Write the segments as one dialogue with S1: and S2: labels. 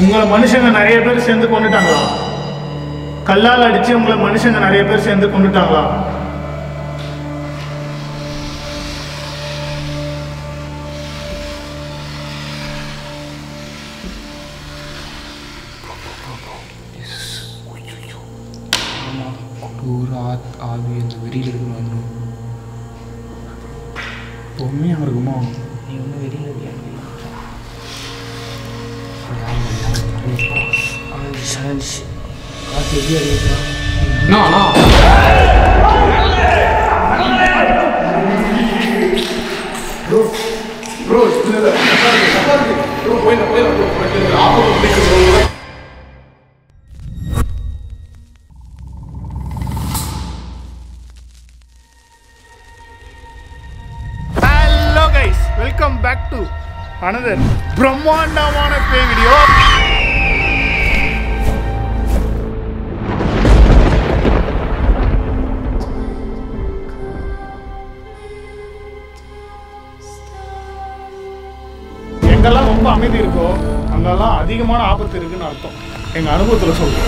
S1: உங்களை மனுஷங்க நிறைய பேர் சேர்ந்து கொண்டுட்டாங்களா கல்லால் அடிச்சு உங்களை மனுஷங்க நிறைய பேர் சேர்ந்து கொண்டுட்டாங்களா
S2: ஆமாம் ஒரு ஆ ஆவி அந்த வெறியில் இருக்கணும்
S1: உண்மையாக இருக்குமா
S2: நீ ஒன்றும் வெறியில் இருக்கியா காற்று எப்படி அடிக்கிறா
S1: hello guys welcome back to another பிரம்மாண்டமான பே வீடியோ எங்கெல்லாம் ரொம்ப அமைதி இருக்கோ அங்கெல்லாம் அதிகமான ஆபத்து இருக்குன்னு அர்த்தம் எங்க அனுபவத்தில் சொல்றேன்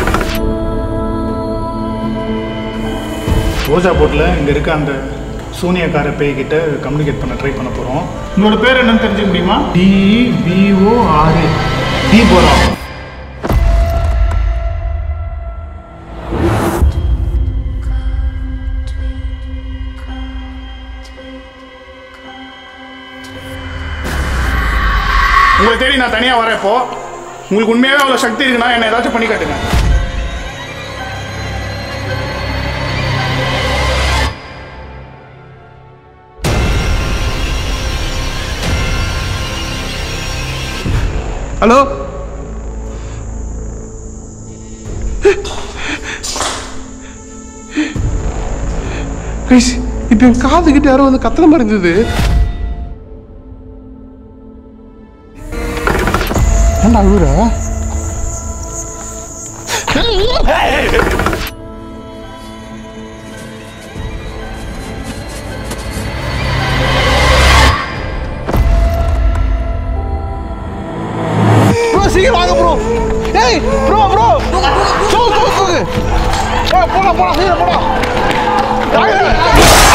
S1: ரோஜா போட்டில் இங்கே இருக்க அந்த சூனியக்கார பேய்கிட்ட கம்யூனிகேட் பண்ண ட்ரை பண்ண போகிறோம் உங்களோட பேர் என்னன்னு தெரிஞ்சுக்க முடியுமா டிஇபிஓஆர்ஏ டி போரா உங்களை தேடி நான் தனியாக வரேன் இப்போ உங்களுக்கு உண்மையாகவே அவ்வளோ சக்தி இருக்குன்னா என்ன ஏதாச்சும் பண்ணி காட்டுங்க
S2: ஹலோ கைஸ் இப்போ என் காதுகிட்ட யாரோ வந்து கத்துற மாதிரி இருந்தது ஏன்டா அழுகுற ப்ரோ சீக்கிரம் வாங்க ப்ரோ ஏய் ப்ரோ ப்ரோ சோல் சோல் சோல் ஏய் போலாம் போலாம் சீக்கிரம் போலாம் வாங்க.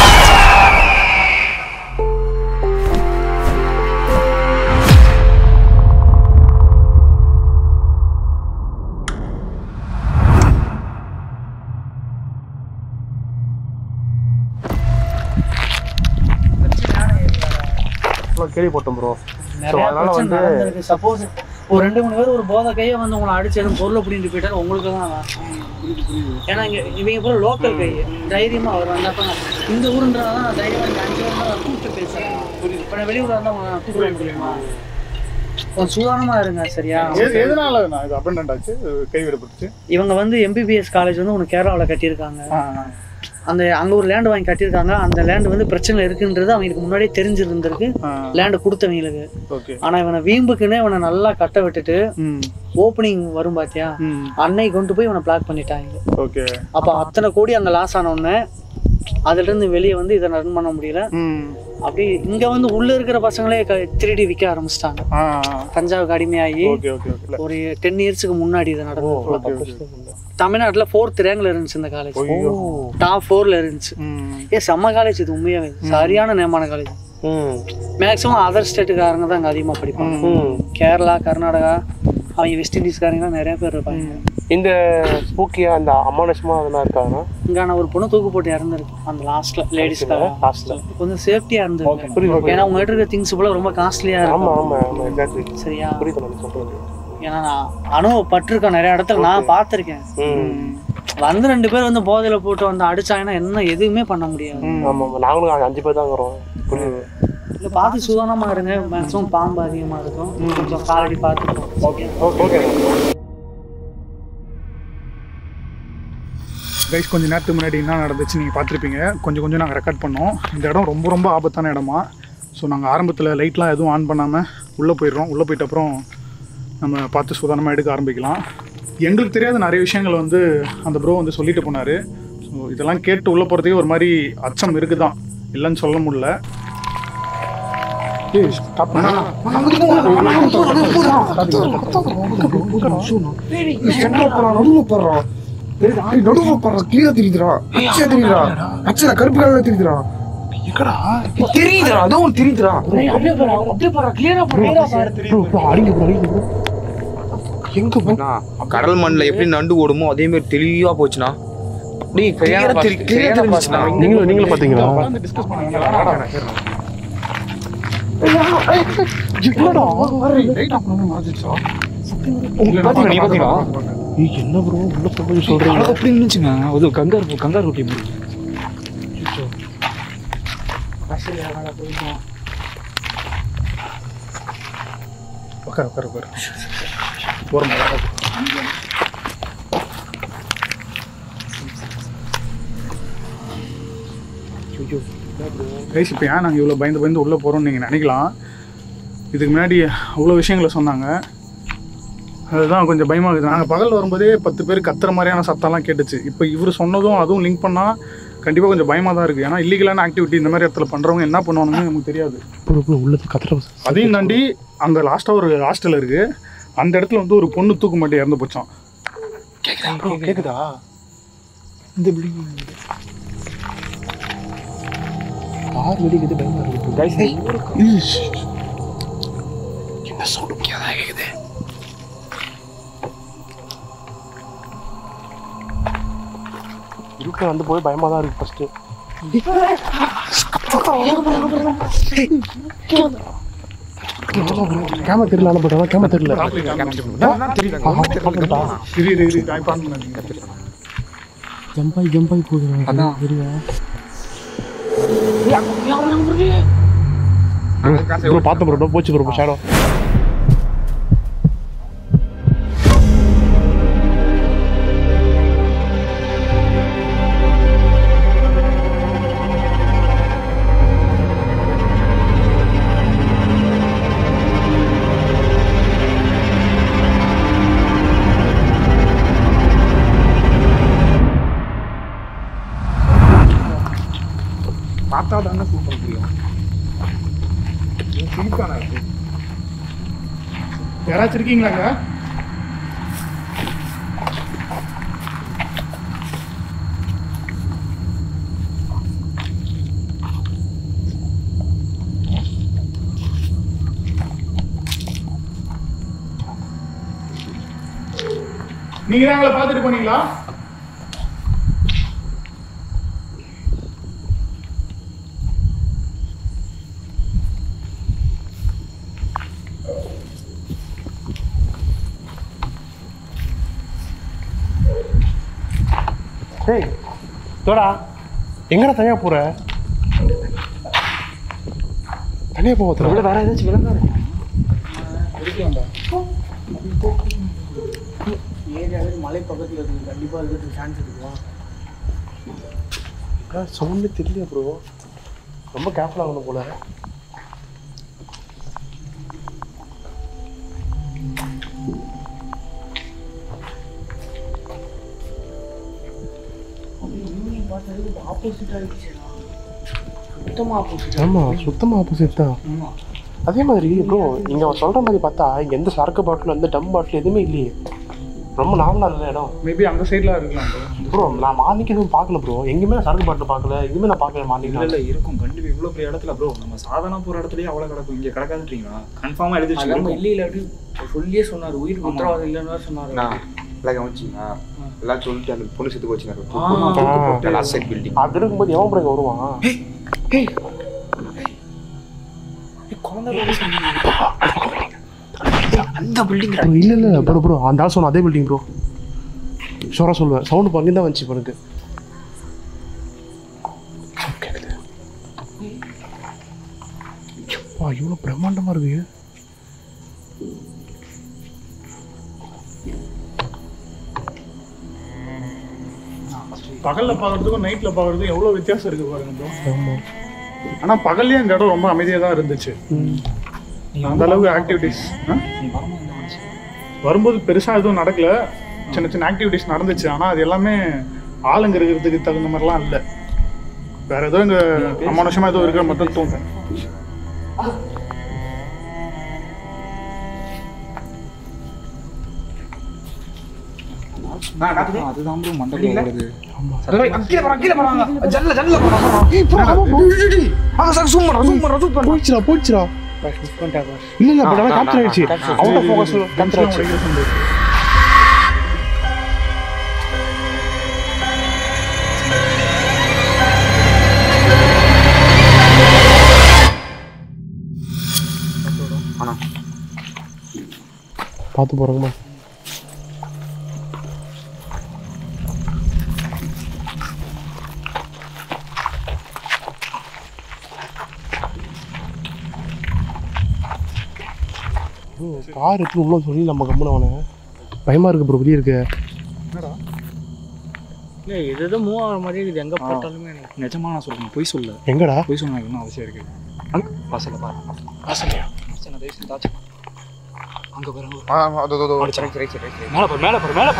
S2: கேள்விப்பட்டோம் ப்ரோ
S3: நிறைய
S2: அதனால
S3: பிரச்சனை
S2: வந்து-
S3: நடந்திருக்கு சப்போஸ் ஒரு ரெண்டு மூணு பேர் ஒரு போதை கையை வந்து உங்களை அடிச்சு எதுவும் பொருளை பிடிட்டு போயிட்டா உங்களுக்கு தான் ஏன்னா இங்க இவங்க பூரா லோக்கல் கை தைரியமா வரும் அந்த அப்ப நான் இந்த ஊருன்றதால நான் தைரியமா இங்க அஞ்சு வருஷம் நான் கூப்பிட்டு பேசுறேன் இப்போ நான் வெளியூர்ல இருந்தா உங்களை நான் கூப்பிட முடியுமா கொஞ்சம் சூதானமா இருங்க சரியா
S1: எது- எதனால நான் இது அபண்டன்ட் ஆச்சு கைவிடப்பட்டுச்சு
S3: இவங்க வந்து எம்பிபிஎஸ் காலேஜ் வந்து உனக்கு கேரளாவில் கட்டியிருக்காங்க அந்த அங்க ஒரு லேண்ட் வாங்கி கட்டியிருக்காங்க அந்த லேண்ட் வந்து பிரச்சனை இருக்குன்றது அவங்களுக்கு முன்னாடியே தெரிஞ்சிருந்திருக்கு லேண்டு கொடுத்தவங்களுக்கு
S1: ஓகே
S3: ஆனா இவனை வீம்புக்குன்னே இவனை நல்லா கட்ட விட்டுட்டு
S1: ம்
S3: ஓப்பனிங் வரும் பாத்தியா
S1: ம்
S3: அன்னை கொண்டு போய் இவனை பிளாக் பண்ணிட்டாங்க
S1: ஓகே
S3: அப்ப அத்தனை கோடி அங்க லாஸ் ஆன உடனே அதுல இருந்து வெளியே வந்து இதை ரன் பண்ண முடியல
S1: ம்
S3: அப்படி இங்க வந்து உள்ள இருக்கிற பசங்களே திருடி விற்க ஆரம்பிச்சிட்டாங்க
S1: ஆ
S3: கஞ்சாவுக்கு அடிமையாகி
S1: ஓகே ஓகே ஓகே
S3: ஒரு டென் இயர்ஸ்க்கு முன்னாடி இது
S1: ஓகே
S3: நடந்தது
S1: ஓகே
S3: தமிழ்நாட்டுல ஃபோர்த் ரேங்க்ல இருந்துச்சு இந்த காலேஜ் டாப் ஃபோர்ல இருந்துச்சு
S1: ம்
S3: ஏ செம்ம காலேஜ் இது உண்மையாவே சரியான நேமான காலேஜ் மேக்ஸிமம் அதர் ஸ்டேட்டுக்காரங்க தான் அங்கே அதிகமாக படிப்பாங்க கேரளா கர்நாடகா அவங்க வெஸ்ட் இண்டீஸ்காரங்க நிறைய பேர் இருப்பாங்க
S2: இந்த ஸ்பூக்கியா அந்த அமானுஷமா அதெல்லாம் இருக்காங்கன்னா
S3: இங்கான ஒரு பொண்ணு தூக்கு போட்டு இறந்துருக்கு அந்த லாஸ்ட்ல லேடிஸ்க்காக
S2: லாஸ்ட்ல
S3: கொஞ்சம் சேஃப்டியா இருந்திருக்கு
S2: புரியுது
S3: ஏன்னா உங்ககிட்ட இருக்க திங்ஸ் போல ரொம்ப காஸ்ட்லியா
S2: ஆமா
S3: இருக்கும்
S2: ஆமா ஆமா எக்ஸாக்ட்லி
S3: சரியா
S2: புரியுது நான் சொல்றது
S3: ஏன்னா நான் அனுபவப்பட்டிருக்கேன் நிறைய இடத்துல நான் பார்த்துருக்கேன்
S2: ம்
S3: வந்து ரெண்டு பேர் வந்து போதையில போட்டு வந்து அடிச்சாங்கன்னா என்ன எதுவுமே பண்ண முடியாது
S2: ஆமா ஆமா நாங்களும் அஞ்சு பேர் தான் வரோம் புரியுது
S3: இல்ல பார்த்து சூதானமா இருங்க மேக்ஸிமம் பாம்பு அதிகமா இருக்கும் கொஞ்சம் காலடி பார்த்துக்கோங்க ஓகே
S2: ஓகே
S1: கைஸ் கொஞ்ச நேரத்துக்கு முன்னாடி என்ன நடந்துச்சு நீங்கள் பார்த்துருப்பீங்க கொஞ்சம் கொஞ்சம் நாங்கள் ரெக்கார்ட் பண்ணோம் இந்த இடம் ரொம்ப ரொம்ப ஆபத்தான இடமா ஸோ நாங்கள் ஆரம்பத்தில் லைட்லாம் எதுவும் ஆன் பண்ணாமல் உள்ளே போயிடுறோம் உள்ளே போயிட்ட அப்புறம் நம்ம பார்த்து சுதாரணமாக எடுக்க ஆரம்பிக்கலாம் எங்களுக்கு தெரியாத நிறைய விஷயங்கள் வந்து அந்த ப்ரோ வந்து சொல்லிட்டு போனார் ஸோ இதெல்லாம் கேட்டு உள்ளே போகிறதுக்கே ஒரு மாதிரி அச்சம் இருக்குதான் இல்லைன்னு சொல்ல முடியல ஏய் ஸ்டாப் பண்ணா
S2: நடுவுல போடுறா கிளியரா தெரியுதுடா அச்சா தெரியுதுடா அச்சா கருப்பு கலர்ல தெரியுதுடா
S1: எங்கடா
S2: தெரியுதுடா அதான் உனக்கு தெரியுதுடா
S3: அப்படியே போறா அப்படியே போறா கிளியரா போறா
S2: அடிங்க ப்ரோ அடிங்க ப்ரோ எங்க போ
S4: அண்ணா, கடல் மண்ணில் எப்படி நண்டு ஓடுமோ அதே மாதிரி தெளிவா போச்சுண்ணா அப்படியே clear ஆ தெரி- clear ஆ தெரிஞ்சுச்சுண்ணா.
S2: நீங்களும் நீங்களும் பாத்தீங்களா
S1: உட்கார்ந்து டிஸ்கஸ் பண்ணுங்க வாடா.
S2: என்னடா
S1: லைட் ஆஃப் பண்ணணும் மாறிடுச்சா
S4: பாத்தீங்களா, நீ பாத்தீங்களா?
S2: ஏய், என்ன ப்ரோ உள்ள போய் சொல்றீங்க
S4: அது அப்படி இருந்துச்சுங்க அது கங்காரு கங்காரு குட்டி மாதிரி
S1: உட்கார் உட்கார் உட்கார் போறோம் கைஸ் இப்போ ஏன் நாங்கள் இவ்வளோ பயந்து பயந்து உள்ளே போகிறோம்னு நீங்கள் நினைக்கலாம் இதுக்கு முன்னாடி அவ்வளோ விஷயங்களை சொன்னாங்க அதுதான் கொஞ்சம் பயமாக இருக்குது நாங்கள் பகல் வரும்போதே பத்து பேர் கத்துற மாதிரியான சத்தம்லாம் கேட்டுச்சு இப்போ இவர் சொன்னதும் அதுவும் லிங்க் பண்ணால் கண்டிப்பாக கொஞ்சம் பயமாக தான் இருக்குது ஏன்னா இல்லீகலான ஆக்டிவிட்டி இந்த மாதிரி இடத்துல பண்ணுறவங்க என்ன பண்ணுவாங்கன்னு நமக்கு தெரியாது
S2: ப்ரோ ப்ரோ உள்ள கத்துற
S1: அதையும் தாண்டி அந்த லாஸ்ட்டாக ஒரு ஹாஸ்டல் இருக்கு அந்த இடத்துல வந்து ஒரு பொண்ணு தூக்கு மாட்டி இறந்து போச்சான்
S2: கேக்குதா
S1: இந்த பில்டிங்
S2: கார் வெடிக்குது பயமா இருக்கு
S4: Guys,
S2: என்ன சவுண்ட் முக்கியதா கேக்குது இருக்க வந்து போய் பயமா தான் இருக்கு ஃபர்ஸ்ட் கேமரா தெரியல அனுப்பிட்டா கேமரா தெரியல
S1: இரு இரு இரு நான் இப்ப on பண்ணேன்.
S2: ஜம்பாய் ஜம்பாய் போகுது
S4: அதான்.
S2: ப்ரோ பார்த்தேன் ப்ரோ போச்சு ப்ரோ ஷேடோ
S1: பார்த்தா தானே கூப்பிட முடியும் இது சிரிப்பானா இது? யாராச்சும் இருக்கீங்களாங்க நீங்க தான் எங்களை பார்த்துட்டு போனீங்களா
S2: டேய் தோடா எங்கடா தனியா போற தனியா போக தோடா
S4: வேற ஏதாச்சும் விளங்காது
S3: ஏரியாவே மலை பக்கத்துல இருக்கு கண்டிப்பா இருக்கிறதுக்கு சான்ஸ் இருக்குவா
S2: சவுண்டே தெரியல ப்ரோ ரொம்ப கேர்ஃபுல்லாக ஆகணும் போல
S3: ஆப்போசிட் ஆயிடுச்சு சுத்தமா ஆப்போசிட்
S2: ஆமா சுத்தமா ஆப்போசிட் தான் அதே மாதிரி ப்ரோ நீங்க சொல்ற மாதிரி பார்த்தா இங்க எந்த சரக்கு பாட்டிலும் எந்த டம் பாட்டில் எதுவுமே இல்லையே ரொம்ப நார்மலா இருந்த இடம்
S1: மேபி அந்த சைடில் இருக்கலாம் bro.
S2: ப்ரோ நான் மார்னிங் எதுவும் பார்க்கல ப்ரோ எங்கேயுமே நான் சரக்கு பாட்டில் பார்க்கல எங்கேயுமே நான் பார்க்கல மார்னிங்
S5: இல்ல இல்ல இருக்கும் கண்டிப்பா இவ்வளவு பெரிய இடத்துல ப்ரோ நம்ம சாதாரண போற இடத்துலயே அவ்வளவு கிடக்கும் இங்க கிடக்காதுன்றீங்களா கன்ஃபார்மா எழுதி
S3: அதான்
S5: வச்சிருக்கோம்
S3: இல்லை இல்லாட்டி சொல்லியே சொன்னார் உயிர் உத்தரவாதம் இல்லைன்னு வேற சொன்னாரு
S4: நான் எல்லாம் கவனிச்சிங்களா எல்லாம் சொல்லிட்டு அந்த பொண்ணு செத்து போச்சுனாரு
S2: ஆ.
S4: லாஸ்ட் சைட் பில்டிங்
S2: அது இருக்கும்போது எவன் ப்ரோ இங்க வருவான்
S4: அந்த பில்டிங்
S2: ப்ரோ இல்ல இல்ல ப்ரோ ப்ரோ அந்த ஆள் சொன்ன அதே பில்டிங் ப்ரோ ஷோரா சொல்லுவேன் சவுண்டு பங்கு தான் வந்துச்சு இப்போ எனக்கு கேக்குது வா இவ்வளோ பிரம்மாண்டமா இருக்கு
S1: பகல்ல பார்க்கறதுக்கும் நைட்ல பார்க்கறதுக்கும் எவ்வளோ வித்தியாசம் இருக்கு பாருங்க bro.
S2: ஆமா
S1: ஆனா பகல்லே இந்த இடம் ரொம்ப அமைதியா தான் இருந்துச்சு அந்த அளவுக்கு ஆக்டிவிட்டிஸ் வரும்போது பெருசா எதுவும் நடக்கல சின்ன சின்ன ஆக்டிவிட்டிஸ் நடந்துச்சு ஆனா அது எல்லாமே ஆளுங்க இருக்கிறதுக்கு தகுந்த மாதிரிலாம் இல்ல வேற ஏதோ இங்க அமானுஷமா ஏதோ இருக்கிற மட்டும் தோணும்
S5: அதுதான் ப்ரோ மண்டபம் வருது
S4: கீழே போறான் கீழே போறாங்க ஜல்ல ஜல்ல போறான்
S2: போயிடுச்சுடா போயிடுச்சுடா இல்ல இல்ல பட் ஆனா கேப்சர் ஆயிடுச்சு அவுட் ஆஃப் ஃபோக்கஸ் கேப்சர் ஆயிடுச்சு பார்த்து போறோமா கார் எடுத்து உள்ள சொல்லி நம்ம கம்முன அவனை பயமா இருக்கு ப்ரோ வெளியே இருக்கு
S3: இல்லை இது எதுவும் மூவ் ஆகிற மாதிரி இருக்குது எங்கே போட்டாலுமே எனக்கு
S5: நிஜமா நான் சொல்றேன் பொய் சொல்ல
S2: எங்கடா
S5: பொய் சொன்னா என்ன அவசியம் இருக்கு அங்க வாசல்ல பாரு
S2: வாசல்லையா
S5: பிரச்சனை தயவு செஞ்சு தாச்சு அங்க பாருங்க
S4: சரி சரி சரி சரி
S5: மேல பாரு மேல பாரு மேல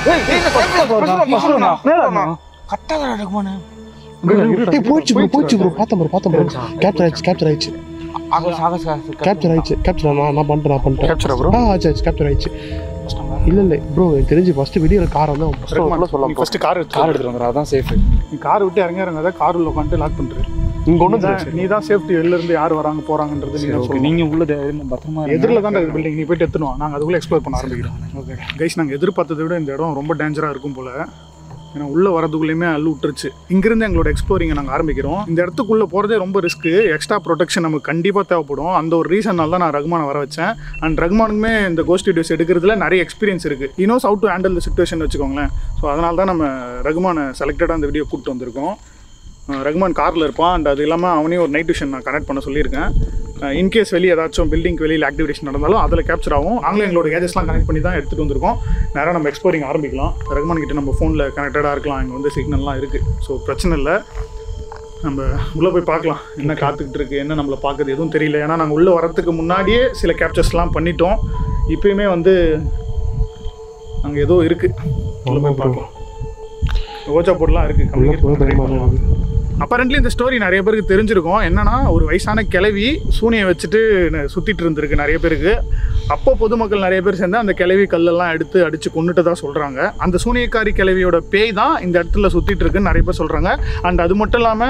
S5: பாரு
S4: கட்டாத ரகுமானே
S2: ஏய் போயிடுச்சு ப்ரோ போயிடுச்சு ப்ரோ பார்த்தேன் ப்ரோ பார்த்தேன் ப்ரோ கேப்சர் ஆயிடுச்சு கேப்சர் ஆயிடுச்சு
S4: ஆகாஷ் ஆகாஷ்
S2: கேப்சர் ஆயிடுச்சு கேப்சர் நான் நான் பண்ணிட்டேன் நான் பண்ணிட்டேன்
S1: Capture-ஆ bro?
S2: ஆ ஆச்சு ஆச்சு கேப்சர் ஆயிடுச்சு இல்ல இல்ல ப்ரோ எனக்கு தெரிஞ்சு ஃபர்ஸ்ட் வெளியே கார் வந்து அவன் first உள்ள சொல்லலாம் bro.
S1: ஃபர்ஸ்ட் கார்
S5: கார் எடுத்துட்டு வந்துடுற அதான் சேஃப்
S1: நீ கார் விட்டு இறங்க இறங்காத கார் உள்ள உட்காந்து லாக் பண்ணுறது
S2: இங்க ஒண்ணு
S1: நீ தான் சேஃப்டி வெளில இருந்து யார் வராங்க போறாங்கன்றது நீ தான்
S5: ஓகே
S1: சொல்லணும்
S5: நீங்க உள்ள தைரியமா பத்திரமா இருங்க.
S1: எதிரில் தான் இருக்குது பில்டிங் நீ போயிட்டு எடுத்துனோம் நாங்கள் அதுக்குள்ளே எக்ஸ்ப்ளோர் பண்ண ஆரம்பிக்கிறோம்
S5: ஓகே
S1: கைஸ் நாங்கள் எதிர்பார்த்ததை விட இந்த இடம் ரொம்ப டேஞ்சராக இருக்கும் போல ஏன்னா உள்ளே வரதுக்குள்ளேயுமே அள்ளு விட்டுருச்சு இங்கிருந்து எங்களோட எக்ஸ்ப்ளோரிங்கை நாங்கள் ஆரம்பிக்கிறோம் இந்த இடத்துக்குள்ளே போகிறதே ரொம்ப ரிஸ்க்கு எக்ஸ்ட்ரா ப்ரொடெக்ஷன் நமக்கு கண்டிப்பாக தேவைப்படும் அந்த ஒரு ரீசனால் தான் நான் ரகுமானை வர வச்சேன் அண்ட் ரகுமானுக்குமே இந்த கோஸ்ட் வீடியோஸ் எடுக்கிறதுல நிறைய எக்ஸ்பீரியன்ஸ் இருக்குது he knows how to handle the situation வச்சுக்கோங்களேன் ஸோ அதனால தான் நம்ம ரகுமானை செலக்டடாக அந்த வீடியோ கூப்பிட்டு வந்திருக்கோம் அஹ் ரகுமான் காரில் இருப்பான் அண்ட் அது இல்லாமல் அவனையும் ஒரு நைட் விஷன் நான் கனெக்ட் பண்ண சொல்லியிருக்கேன் இன்கேஸ் வெளியே ஏதாச்சும் பில்டிங் வெளியில் ஆக்டிவேஷன் நடந்தாலும் அதில் கேப்சர் ஆகும் நாங்களும் எங்களோட கேஜஸ்லாம் கனெக்ட் பண்ணி தான் எடுத்துகிட்டு வந்திருக்கோம் நேராக நம்ம எக்ஸ்ப்ளோரிங் ஆரம்பிக்கலாம் ரகுமான் கிட்ட நம்ம ஃபோனில் கனெக்டடாக இருக்கலாம் இங்கே வந்து சிக்னல்லாம் இருக்குது ஸோ பிரச்சனை இல்லை நம்ம உள்ளே போய் பார்க்கலாம் என்ன காத்துக்கிட்டு இருக்கு என்ன நம்மளை பார்க்குது எதுவும் தெரியல ஏன்னா நாங்கள் உள்ளே வரதுக்கு முன்னாடியே சில கேப்சர்ஸ்லாம் பண்ணிட்டோம் இப்பயுமே வந்து அங்கே ஏதோ இருக்குது உள்ளே போய் பார்க்கலாம் ஓஜா போர்ட்லாம்
S2: உள்ள போய் பயமா
S1: இருக்குது
S2: இருக்கு
S1: அப்பரண்ட்லி இந்த ஸ்டோரி நிறைய பேருக்கு தெரிஞ்சிருக்கும் என்னன்னா ஒரு வயசான கிழவி சூனியை வச்சுட்டு ந- சுத்திட்டு இருந்திருக்கு நிறைய பேருக்கு அப்போ பொதுமக்கள் நிறைய பேர் சேர்ந்து அந்த கிழவி கல்லெல்லாம் எடுத்து அடிச்சு கொண்டுட்டதா சொல்றாங்க அந்த சூனியக்காரி கிழவியோட பேய் தான் இந்த இடத்துல சுத்திட்டு இருக்குன்னு நிறைய பேர் சொல்றாங்க அண்ட் அது மட்டும் இல்லாம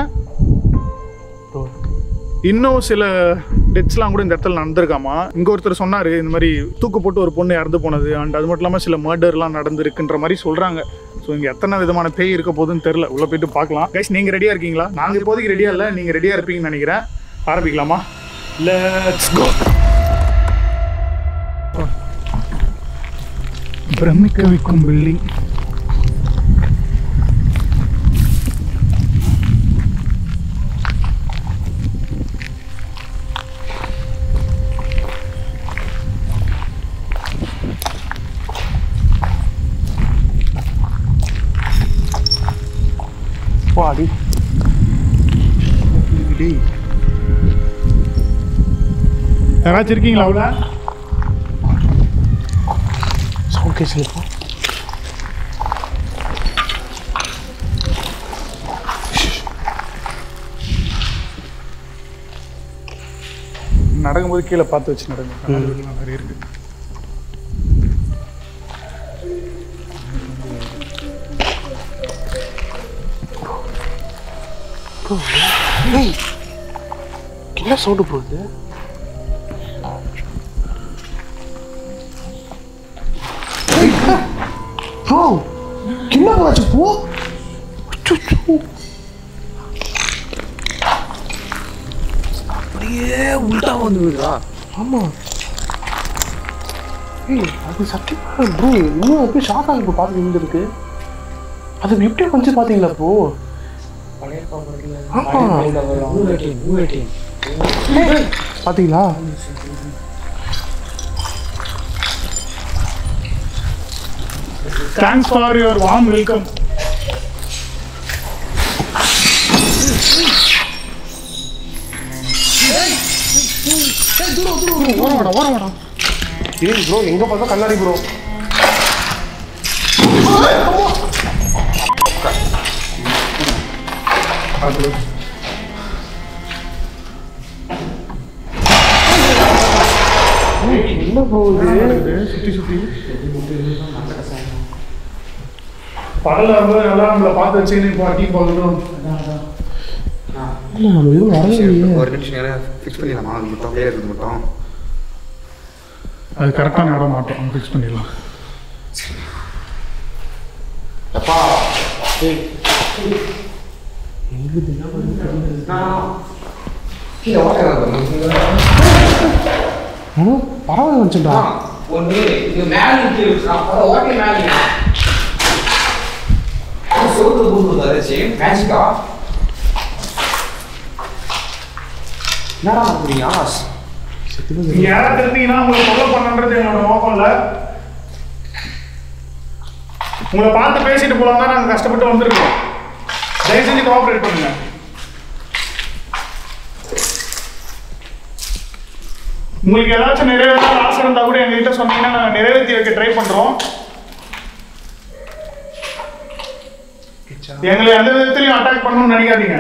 S1: இன்னும் சில டெத்ஸ்லாம் கூட இந்த இடத்துல நடந்திருக்காமா இங்க ஒருத்தர் சொன்னாரு இந்த மாதிரி தூக்கு போட்டு ஒரு பொண்ணு இறந்து போனது அண்ட் அது மட்டும் இல்லாமல் சில மர்டர்லாம் நடந்திருக்குன்ற மாதிரி சொல்றாங்க ஸோ இங்கே எத்தனை விதமான பேய் இருக்க போகுதுன்னு தெரில உள்ள போயிட்டு பார்க்கலாம் கைஸ் நீங்கள் ரெடியாக இருக்கீங்களா நாங்கள் இப்போதைக்கு ரெடியாக இல்லை நீங்கள் ரெடியாக இருப்பீங்கன்னு நினைக்கிறேன் ஆரம்பிக்கலாமா லெட்ஸ் கோ பிரமிக்க வைக்கும் பில்டிங்
S2: வாடி
S1: யாராச்சும் இருக்கீங்களா அவ்வளோ
S2: சவுண்ட் கேஸ் இப்போ
S1: நடக்கும்போது கீழே பார்த்து வச்சு நடங்க கண்ணாடிலாம் நிறைய இருக்கு
S2: என்ன சவுண்டு போகுது ப்ரோ என்ன ஆச்சு போ அச்சச்சோ.
S4: அப்படியே உள்டா வந்து விடுதா
S2: ஆமா ஏய் அது சத்தியமா ப்ரோ இன்னும் அப்படியே ஷாக் ஆகி இப்போ பார்த்து இருந்திருக்கு அது எப்படி வந்து பார்த்தீங்களா ப்ரோ ஆமா பார்த்தீங்களா
S1: thanks for your warm welcome
S2: ஏய் ப்ரோ எங்க பார்த்தா கண்ணாடி ப்ரோ என்ன ப்ரோ இது
S1: சுற்றி சுற்றி பகலில் வரும்போது நல்லா நம்மளை பார்த்து வச்சுன்னு இப்போ டீ போகணும்
S2: இல்லை நம்ம எதுவும் வரலையே
S4: ஒரு நிமிஷம் நேரம் ஃபிக்ஸ் பண்ணிடலாமா அது மட்டும் அப்படியே இருக்குது மட்டும்
S1: அது கரெக்டான இடம் மாட்டோம் ஃபிக்ஸ் பண்ணிடலாம்
S4: அப்பா கீழே ஓட்ட
S2: ஆ பரவாயில்ல வந்துச்சுடா
S4: ஒன்று இது மேலே கீழே வச்சுருக்கான் ஓட்டை மேலே சோத்து பூண்டு அதாச்சு மேஜிக்கா என்னடா அப்படியா
S1: நீங்கள் யாராவது இருந்தீங்கன்னா உங்களை ஃபாலோ பண்ணுன்றது எங்களோட நோக்கம் இல்லை உங்களை பார்த்து பேசிட்டு போலாம் தான் நாங்கள் கஷ்டப்பட்டு வந்திருக்கோம் தயவு செஞ்சு கோஆப்ரேட் பண்ணுங்க உங்களுக்கு ஏதாச்சும் நிறைவேற்ற ஆசை இருந்தால் கூட எங்ககிட்ட சொன்னீங்கன்னா நாங்கள் நிறைவேற்றி வைக்க ட்ரை பண்ணுறோம் எங்களை எந்த விதத்துலையும் அட்டாக் பண்ணணும்னு நினைக்காதீங்க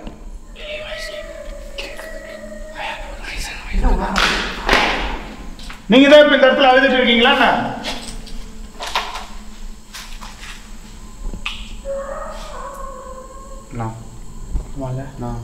S1: நீங்க தான் இப்ப இந்த இடத்துல அழுதுட்டு இருக்கீங்களா என்ன
S4: நான்
S2: வாங்க
S4: நான்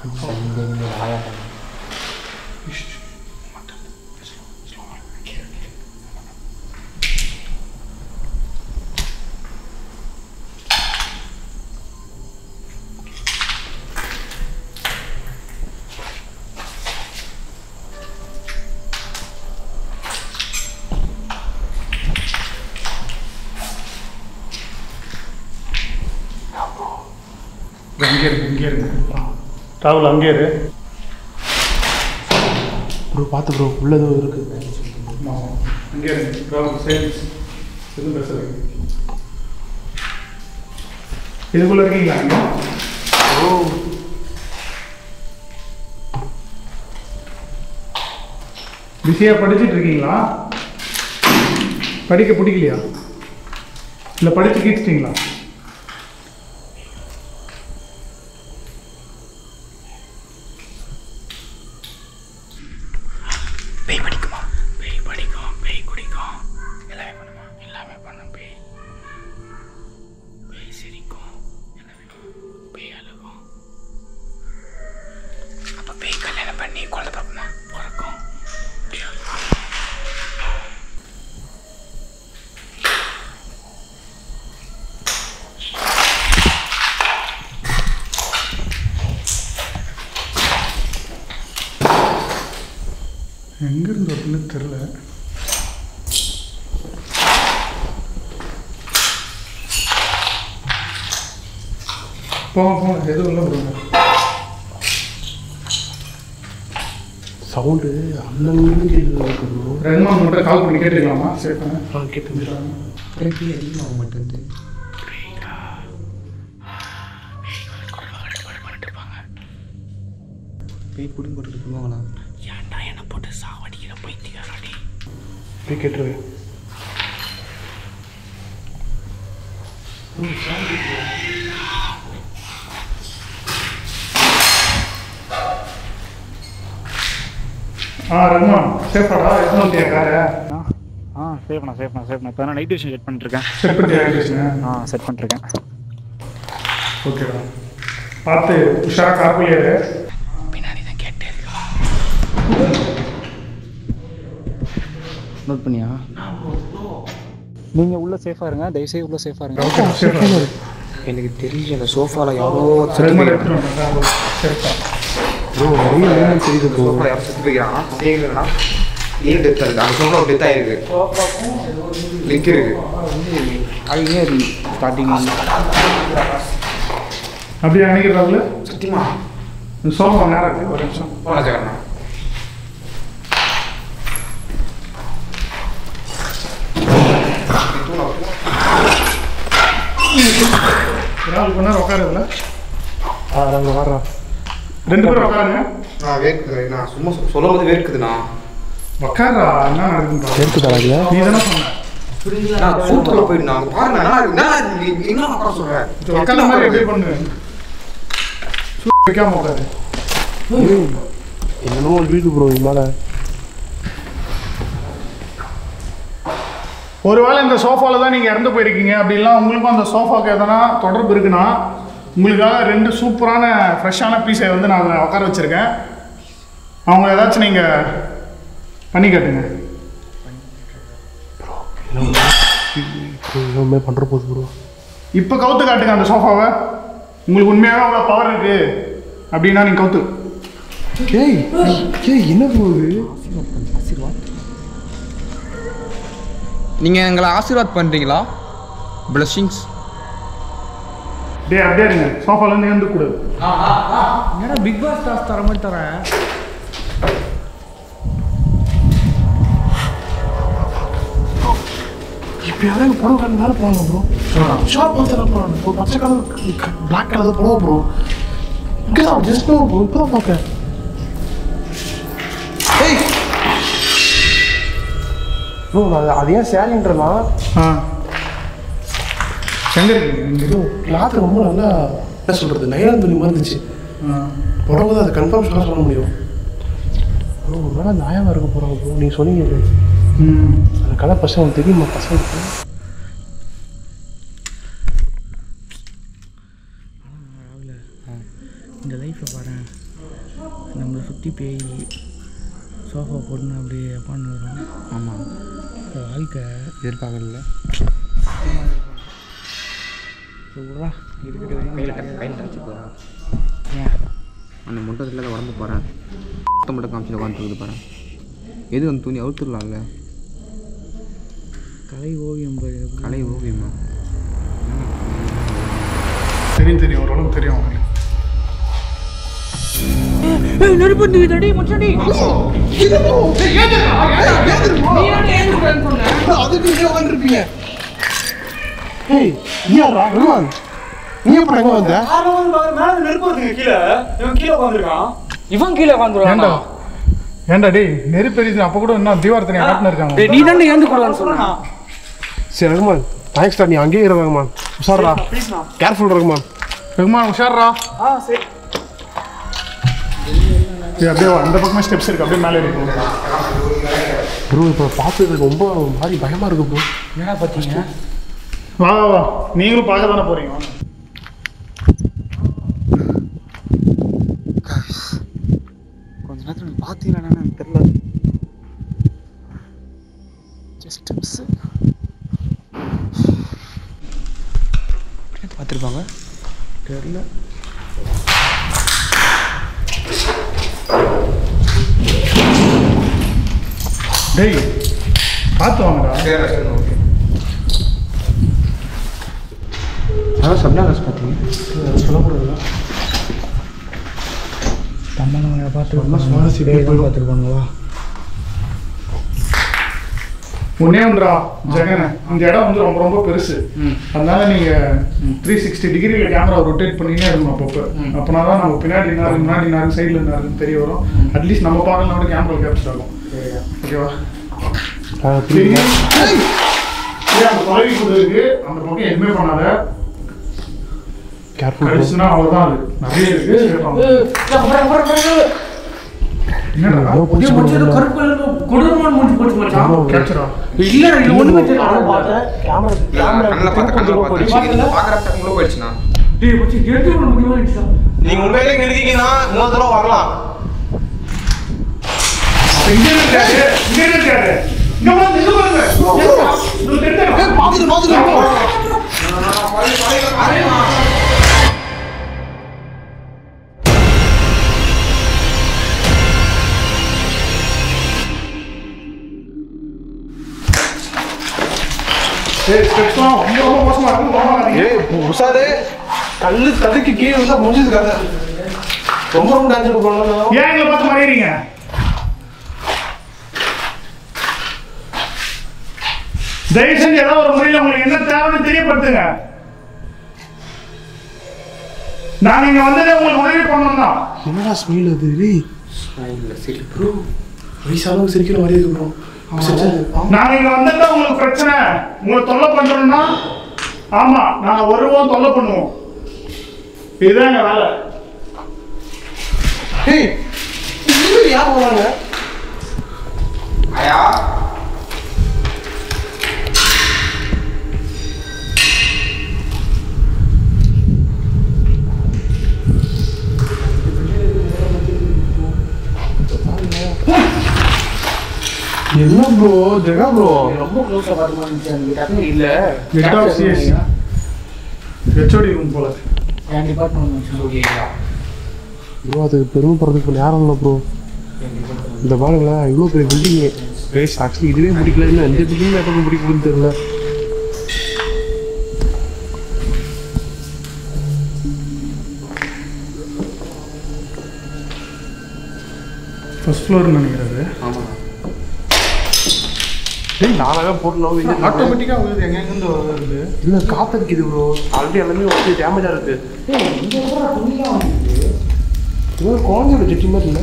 S1: அங்கே இருக்கு இங்கே இருக்கு ராகுல் அங்கே இரு
S2: ப்ரோ பார்த்து ப்ரோ உள்ள ஏதோ இருக்குது
S1: அங்கே இருக்கு ராகுல் சேல்ஸ் எதுவும் பேசுறீங்க இதுக்குள்ள இருக்கீங்களா நீங்க பிஸியாக படிச்சிட்டு இருக்கீங்களா படிக்க பிடிக்கலையா இல்லை படிச்சு கீச்சிட்டிங்களா
S4: பேய் படிக்குமா பேய் படிக்கும் பேய் குடிக்கும் எல்லாமே பண்ணுமா எல்லாமே பண்ணும் பேய் பேய் சிரிக்கும் எல்லாமே பேய் அழுகும் அப்ப பேய் கல்யாணம் பண்ணி குழந்தை பிறக்குமா பிறக்கும்
S1: எங்கேருந்து வருதுன்னு தெரில போங்க போங்க எதுவும் இல்லை ப்ரோ
S2: சவுண்டு அண்ணன் கேட்குது ப்ரோ
S1: ரெண்டு நாள் மட்டும் கால் பண்ணி கேட்டுக்கலாமா சரி பண்ண
S2: ஆ கேட்டு
S4: பேய் அதிகமாக மாட்டேங்குது பேய் புடி போட்டு இருக்குவாங்களா ஏன்டா என்ன போட்டு சாவடிக்கிற பைத்தியாராடி
S1: போய் கேட்டுருவேன் ஆ ரகுமான் சேஃபாடா எத்தனை வந்தியா காரை
S5: ஆ சேஃப்ண்ணா சேஃப்ண்ணா சேஃப்ண்ணா இப்போ நான் நைட் விஷன் செட் பண்ணிட்டுருக்கேன்
S1: செட் பண்ணியா கிருஷ்ணன்
S5: ஆ செட் பண்ணிருக்கேன்
S1: ஓகேடா பார்த்து உஷாரா கார்புலியாரு
S4: பின்னாடி தான் கேட்டு நோட் பண்ணியா
S5: நீங்கள் உள்ள சேஃபாக இருங்க தயவுசெய்து உள்ள சேஃபாக இருங்க
S1: ஓகே சேஃபா
S4: எனக்கு தெரிஞ்ச அந்த சோஃபால யாரோ
S1: ரகுமான் எடுத்துட்டு வந்தேன் சேஃபா
S2: ப்ரோ நிறைய நேரம் தெரியுது ப்ரோ
S4: சோஃபால யாரோ செத்து போய்க்கிறான் கேட்குறா ஏன் டெத் ஆகுது அந்த சோஃபா டெத் ஆயிருக்கு லிங்க் இருக்கு அவங்க ஸ்டார்டிங்
S1: அப்படியே நினைக்கிறாங்கள
S4: சத்தியமா
S1: சோஃபா நேரம் இருக்கு ஒரு நிமிஷம்
S4: போன ஜெகண்ணா
S1: நாலு மணி நேரம் உட்காருதுல
S2: ஆ நாங்கள் வர்றோம்
S1: ரெண்டு பேரும் உட்காருங்க
S4: நான் வேர்க்குது நான் சும்மா சொ- சொல்லும் போது வேர்க்குதுண்ணா
S1: உட்காரா என்ன நடக்குதுன்னு பாரு.
S2: இருக்குதா அதில்
S1: நீ தானே சொன்ன
S4: நான் சூத்துக்குள்ள போயிட்டு நான் பாருங்க நான் என்ன நீ என்ன உட்கார சொல்றேன்
S1: உட்காந்த மாதிரி எப்படி பண்ணு சூ வைக்காம உட்காரு
S2: என்னமோ ஒரு வீடு ப்ரோ இது மேலே
S1: ஒருவேளை இந்த சோஃபாவில் தான் நீங்கள் இறந்து போயிருக்கீங்க அப்படிலாம் உங்களுக்கும் அந்த சோஃபாவுக்கு எதனா தொடர்பு இருக்குன்னா உங்களுக்காக ரெண்டு சூப்பரான ஃப்ரெஷ்ஷான பீஸை வந்து நான் அதில் உட்கார வச்சுருக்கேன் அவங்க ஏதாச்சும் நீங்கள் பண்ணி காட்டுங்க
S2: எல்லாமே பண்ணுற போது ப்ரோ
S1: இப்போ கவுத்து காட்டுங்க அந்த சோஃபாவை உங்களுக்கு உண்மையாகவே அவ்வளோ பவர் இருக்கு அப்படின்னா நீங்கள் கவுத்து
S2: ஏய் ஏய் என்ன போகுது
S4: நீங்கள் எங்களை ஆசீர்வாத் பண்ணுறீங்களா பிளஸ்ஸிங்ஸ்
S1: டே அப்படியே இருங்க சோஃபாலேருந்து எழுந்து கூடாது
S3: ஏன்னா பிக் பாஸ் டாஸ் தர மாதிரி தரேன்
S2: இப்போ யாரும் புடவை கலர் மேலே போவாங்க ப்ரோ ஷார்ட் பார்த்து போகிறாங்க இப்போ பச்சை கலர் பிளாக் கலர் புடவை ப்ரோ இங்கே தான் ஜஸ்ட் ப்ரோ இப்போ தான் பார்க்கேன் ஏய் ப்ரோ நான் அது ஏன் சேரீன்றனா
S1: ஆ எங்கே இருக்கீங்க இங்கே
S2: கிளாத் ரொம்ப நல்லா என்ன சொல்கிறது நயனம் துணி மாதிரி இருந்துச்சு புடவை தான் அதை கன்ஃபார்ம் சொல்ல சொல்ல முடியும் ப்ரோ ஒரு வேளை நியாயமாக இருக்க போகிறாங்க ப்ரோ நீங்கள் சொன்னீங்க
S1: ம்
S2: அந்த கலர் பசங்க தெரியுமா பசங்களுக்கு
S3: இந்த லைஃப்பை பாரு நம்மளை சுற்றி பேய் சோஃபா போட்டுன்னு அப்படியே உட்காந்து வரும்
S4: ஆமாம்
S3: இந்த வாழ்க்கை
S4: எதிர்பார்க்கல
S3: சூடா இருக்கிற
S4: கையில் கையில் டச்சு போகிறா
S3: ஏன்
S4: அந்த முட்டத்தில் தான் உடம்பு போகிறேன் முட்டை மட்டும் காமிச்சு உட்காந்துருக்குது பாரு எது வந்து துணி அவுத்துடலாம்ல
S3: கலை ஓவியம் பாரு.
S4: கலை ஓவியமா
S1: தெரியும் தெரியும் ஓரளவுக்கு தெரியும் உங்களுக்கு
S3: ஏய் நெருப்பு தடி மச்சாடி
S2: அதுக்கு இங்கே உட்காந்துருப்பீங்க ஏய் நீயாரா ரகுமான் நீ எப்படி எங்கே வந்த
S5: மேல நெருப்பு வருதுங்க கீழே இவன் கீழே உட்காந்துருக்கான்
S3: இவன் கீழே உட்காந்துருவான்
S1: ஏண்டா ஏண்டா டேய் நெருப்பு எரியுது அப்போ கூட இன்னும் தீவார்த்தனை காட்டுன்னு இருக்காங்க
S3: நீ தானே ஏந்து கூடாதுன்னு சொன்னா
S2: சரி ரகுமான் தேங்க்ஸ்டா நீ அங்கேயே இரு ரகுமான் உஷாரா
S5: ப்ளீஸ்ண்ணா
S2: கேர்ஃபுல் ரகுமான்
S1: ரகுமான் உஷாரா
S5: ஆ சரி
S1: ஏய், அப்படியே வா. இந்த பக்கமே ஸ்டெப்ஸ் இருக்கு அப்படியே மேலே இருக்கும்
S2: ப்ரோ இப்போ பார்த்தது ரொம்ப மாதிரி பயமாக இருக்கு ப்ரோ
S3: என்னடா பார்த்தீங்க
S1: வா வா வா நீங்களும் பார்க்க தானே போறீங்க வாங்க.
S5: கொஞ்ச நேரத்தில் பார்த்தீங்களா எனக்கு தெரியல ஜஸ்ட் மிஸ்
S4: பார்த்துருப்பாங்க
S3: தெரியல
S1: டேய் பார்த்து வாங்கடா
S4: அதான் சப்னாகஸ் பார்த்தீங்க
S2: சொல்லக்கூடாது
S3: தம்மனை பார்த்து
S2: சுவாரஸ்யம்
S3: பேய் தான்
S2: போயிடும்.
S3: பார்த்துருப்பாங்களா
S1: ஒன்னே ஒன்றா ஜெகன் இந்த இடம் வந்து ரொம்ப ரொம்ப பெருசு அதனால நீங்க த்ரீ சிக்ஸ்டி டிகிரியில் கேமரா ரொட்டேட் பண்ணினே இருக்கணும் அப்பப்போ அப்போனா தான் நம்ம பின்னாடி நாரு முன்னாடி நாரு சைடில் நாருன்னு தெரிய வரும் அட்லீஸ்ட் நம்ம பார்க்கலாம் கூட கேமரா கேப்சர் ஆகும் ஓகேவா சரி ஏய், அந்த தொலைவி கூட இருக்கு அந்த பக்கம் எதுவுமே பண்ணாத
S2: கேர்ஃபுல்
S1: கடிச்சுன்னா அவ்வளோதான் அது நிறைய இருக்கு சேர்ப்பாங்க. என்னடா
S3: கருப்பு கலர் கொடூரமான மூஞ்சி போட்டு மச்சான்
S1: கேப்சரா
S3: இல்ல இது ஒண்ணுமே தெரியல
S4: கண்ணில் பார்த்து கண்ணில் பார்த்து பார்க்குறப்ப உள்ள போயிடுச்சுண்ணா
S3: டேய் மச்சி எடுத்து விட முடியுமா
S2: நீங்க உண்மையிலே இங்க இருக்கீங்கன்னா இன்னொரு தடவை வரலாம்
S1: இங்க இருக்காரு இங்க இருக்காரு இங்க பாருங்க இங்க பாருங்க உங்களுக்கு தெரியுமா?
S2: பாத்துட்டு பாத்துட்டு
S1: சரி ஸ்டெப்ஸ்லாம் ரொம்ப ரொம்ப மோசமா இருக்கு போகாதீங்க.
S2: ஏய் உஷாரு கல்லு தடுக்கி கீழே விழுந்தா முடிஞ்சது கதை ரொம்ப ரொம்ப டான்ஸ் பண்ணலாம்
S1: ஏன் எங்களை பார்த்து மறையறீங்க தயவு செஞ்சு ஏதாவது ஒரு முறையில் உங்களுக்கு என்ன தேவைன்னு தெரியப்படுத்துங்க நாங்க இங்க வந்ததே உங்களுக்கு உதவி பண்ணணும் தான்
S2: என்னடா ஸ்மைல் அது டேய் ப்ரோ வயசானவங்க சிரிக்கிற மாதிரி இருக்கு ப்ரோ
S1: நாங்க இங்க வந்ததா உங்களுக்கு பிரச்சனை உங்களை தொல்லை பண்றோம்னா ஆமா நாங்க வருவோம் தொல்லை பண்ணுவோம் இதுதான் எங்க வேலை
S2: ஏய் இது யார் வராங்க
S4: ஐயா
S2: ப்ரோ ஜெகா ப்ரோ
S3: ரொம்ப க்ளோஸாக பார்த்து இருந்துச்சு எனக்கு டக்குனு
S2: இல்ல
S1: head of CS HOD room போல
S3: என் டிபார்ட்மெண்ட் வந்து ஓகேங்களா
S2: ப்ரோ அது பெருமைப்படுறதுக்கு நேரம் இல்லை ப்ரோ இந்த பாருங்களேன் இவ்வளோ பெரிய பில்டிங்கு பேஸ் ஆக்சுவலி இதுவே பிடிக்கல இன்னும் எந்த பில்டிங் எப்போ பிடிக்குதுன்னு தெரியல
S1: ஃபர்ஸ்ட் ஃப்ளோர்னு நினைக்கிறாரு
S2: டேய் நானாக போட்டோம்
S1: ஆட்டோமேட்டிக்காக வருது எங்கெங்கேருந்து வருது
S2: இல்லை காத்தடிக்குது ப்ரோ ஆல்ரெடி எல்லாமே வந்து டேமேஜாக இருக்கு இது ஒரு குழந்தையோட ஜெட்டி மாதிரி இல்லை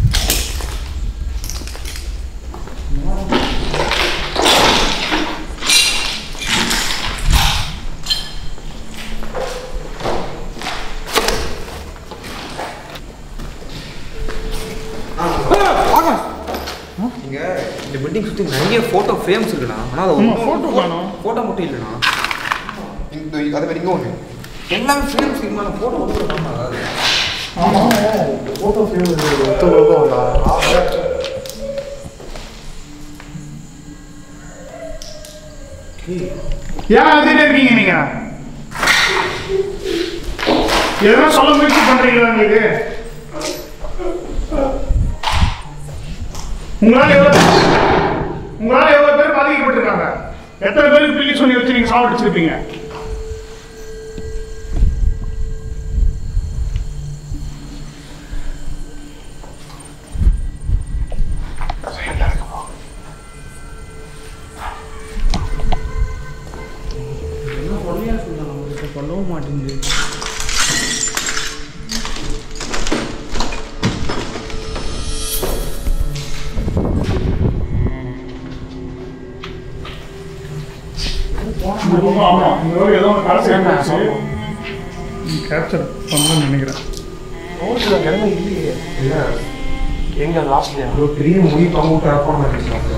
S4: இங்க இந்த பில்டிங் சுற்றி நிறைய ஃபோட்டோ ஃப்ரேம்ஸ் இருக்குண்ணா ஆனால் அது
S1: ஆமா, photo காணோம்.
S4: ஃபோட்டோ மட்டும் இல்லைண்ணா இந்த அதே மாதிரி இங்கே ஒன்று எல்லாமே ஃப்ரேம்ஸ் இருக்குமா ஃபோட்டோ மட்டும் காணோம். அதாவது
S2: ஃபோட்டோ ஃப்ரேம் ஒருத்தவங்க தான்
S1: ஏன் அழுதுட்டே இருக்கீங்க நீங்க எதனா சொல்ல முயற்சி பண்றீங்களா உங்களுக்கு உங்களால எவ்வளவு உங்களால எவ்வளவு பேர் பாதிக்கப்பட்டிருக்காங்க எத்தனை பேருக்கு பில்லி சொல்லி வச்சு நீங்க சாவடிச்சிருப்பீங்க
S3: என்ன சொல்லியா சொல்லுங்க நம்மளுக்கு சொல்லவும் மாட்டேங்குது
S1: ஆமா உங்க ஏதோ ஒரு காசு ஏமாச்சு கேப்சர் பண்ணணும்னு நினைக்கிறேன்
S2: ரோட்டில் கிழமை இல்லையே இல்லை எங்கே லாஸ்ட்லையா
S4: ஒரு பெரிய முடி பங்கு ட்ராப் இருக்கு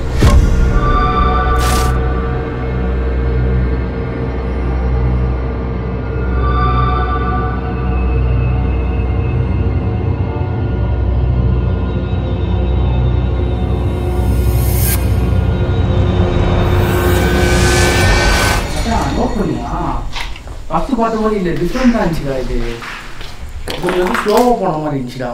S3: நோட் பண்ணியா ஃபஸ்ட்டு பார்த்த மாதிரி இல்லை டிஃப்ரெண்டாக இருந்துச்சுடா இது கொஞ்சம் வந்து ஸ்லோவாக போன மாதிரி இருந்துச்சுடா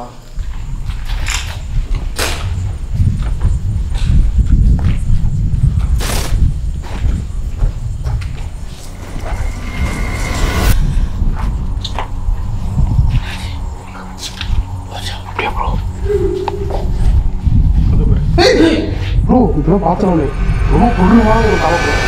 S2: ப்ரோ இப்பதான் பார்த்தோன்னே ரொம்ப பொருளாக ஒரு கலப்படம்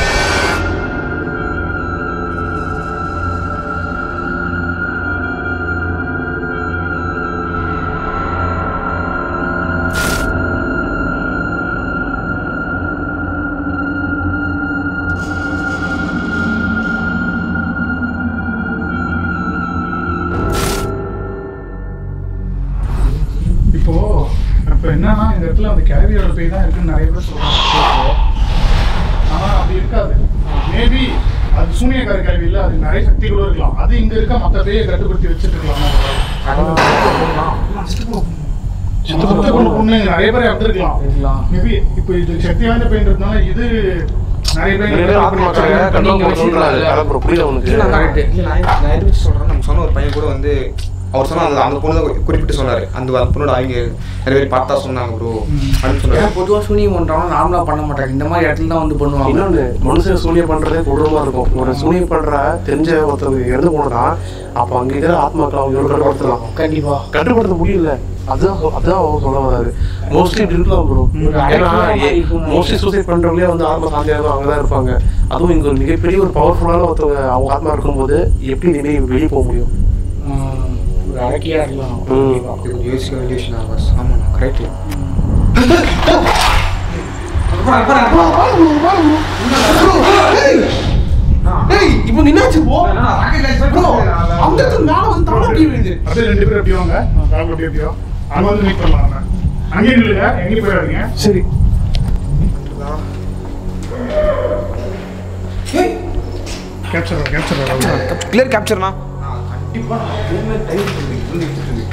S1: இப்போ அப்ப என்னன்னா இந்த இடத்துல அந்த கேவியோட பேய் தான் இருக்குன்னு நிறைய பேர் சொல்றாங்க ஆனா அப்படி இருக்காது மேபி அது சூனியக்கார கேள்வி இல்ல அது நிறைய சக்திகளும் இருக்கலாம் அது இங்க இருக்க மத்த பேயை கட்டுப்படுத்தி வச்சுட்டு இருக்கலாம் சித்து பொண்ணு பொண்ணு இங்க நிறைய பேர் இறந்துருக்கலாம்
S3: இருக்கலாம்
S1: மேபி இப்போ இது சக்தி வாய்ந்த பெயின்றதுனால இது நிறைய பேர்
S2: நிறைய பேர் ஆத்மாக்களை கண்ட்ரோல் பண்ண சொல்றாரு அதான் ப்ரோ புரியல உனக்கு
S4: இல்லை நான் இல்லை, நான் நான் எது வச்சு சொல்கிறேன் நம்ம சொன்ன ஒரு பையன் கூட வந்து அவர் சொன்ன அந்த அந்த பொண்ணு தான் குறிப்பிட்டு சொன்னார் அந்த அந்த பொண்ணோட அவங்க நிறைய பேர் பார்த்தா சொன்னாங்க ப்ரோ அப்படின்னு சொன்னாரு
S3: ஏன்னா பொதுவாக சூனியம் பண்ணுறவங்க நார்மலாக பண்ண மாட்டாங்க இந்த மாதிரி இடத்துல தான் வந்து பண்ணுவாங்க
S2: இன்னொன்று மனுஷன் சூனியம் பண்றதே கொடூரமா இருக்கும் ஒரு சூனியம் பண்ற தெரிஞ்ச ஒருத்தவங்க இறந்து போனதா அப்போ அங்க இருக்கிற ஆத்மாக்களை அவங்க எவ்வளவு கட்டுப்படுத்தலாம்
S3: கண்டிப்பாக
S2: கட்டுப்படுத்த முடியல அதுதான் அதுதான் அவங்க சொல்ல வராரு மோஸ்ட்லி இருக்கலாம் ப்ரோ ஏன்னா மோஸ்ட்லி சூசைட் பண்றவங்களே வந்து ஆத்மா சாந்தியாக அங்கே தான் இருப்பாங்க அதுவும் இங்க ஒரு மிகப்பெரிய ஒரு பவர்ஃபுல்லான ஒருத்தவங்க அவங்க ஆத்மா இருக்கும்போது எப்படி இனிமேல் வெளியே போக முடியும்
S3: ஒரு அடக்கியாக இருக்கலாம்
S2: ம்.
S4: இது கொஞ்சம் யோசிக்க வேண்டிய விஷயம் தான் பஸ் ஆமாண்ணா கரெக்ட்
S2: இப்போ நின்னாச்சு போ ப்ரோ அந்த இடத்துல மேல வந்து தானே அப்படியே விழுது
S1: அப்படியே ரெண்டு பேரும் எப்படி வாங்க ராகுல் அப்படியே எப்படியோ அங்க வந்து மீட் பண்ணலாம் நம்ம அங்கேயே நில்லுங்க எங்கேயும் போயிடாதீங்க
S2: சரி
S1: கேப்சர் கேப்சர் ராகுல்
S4: கிளியர் கேப்சர்ண்ணா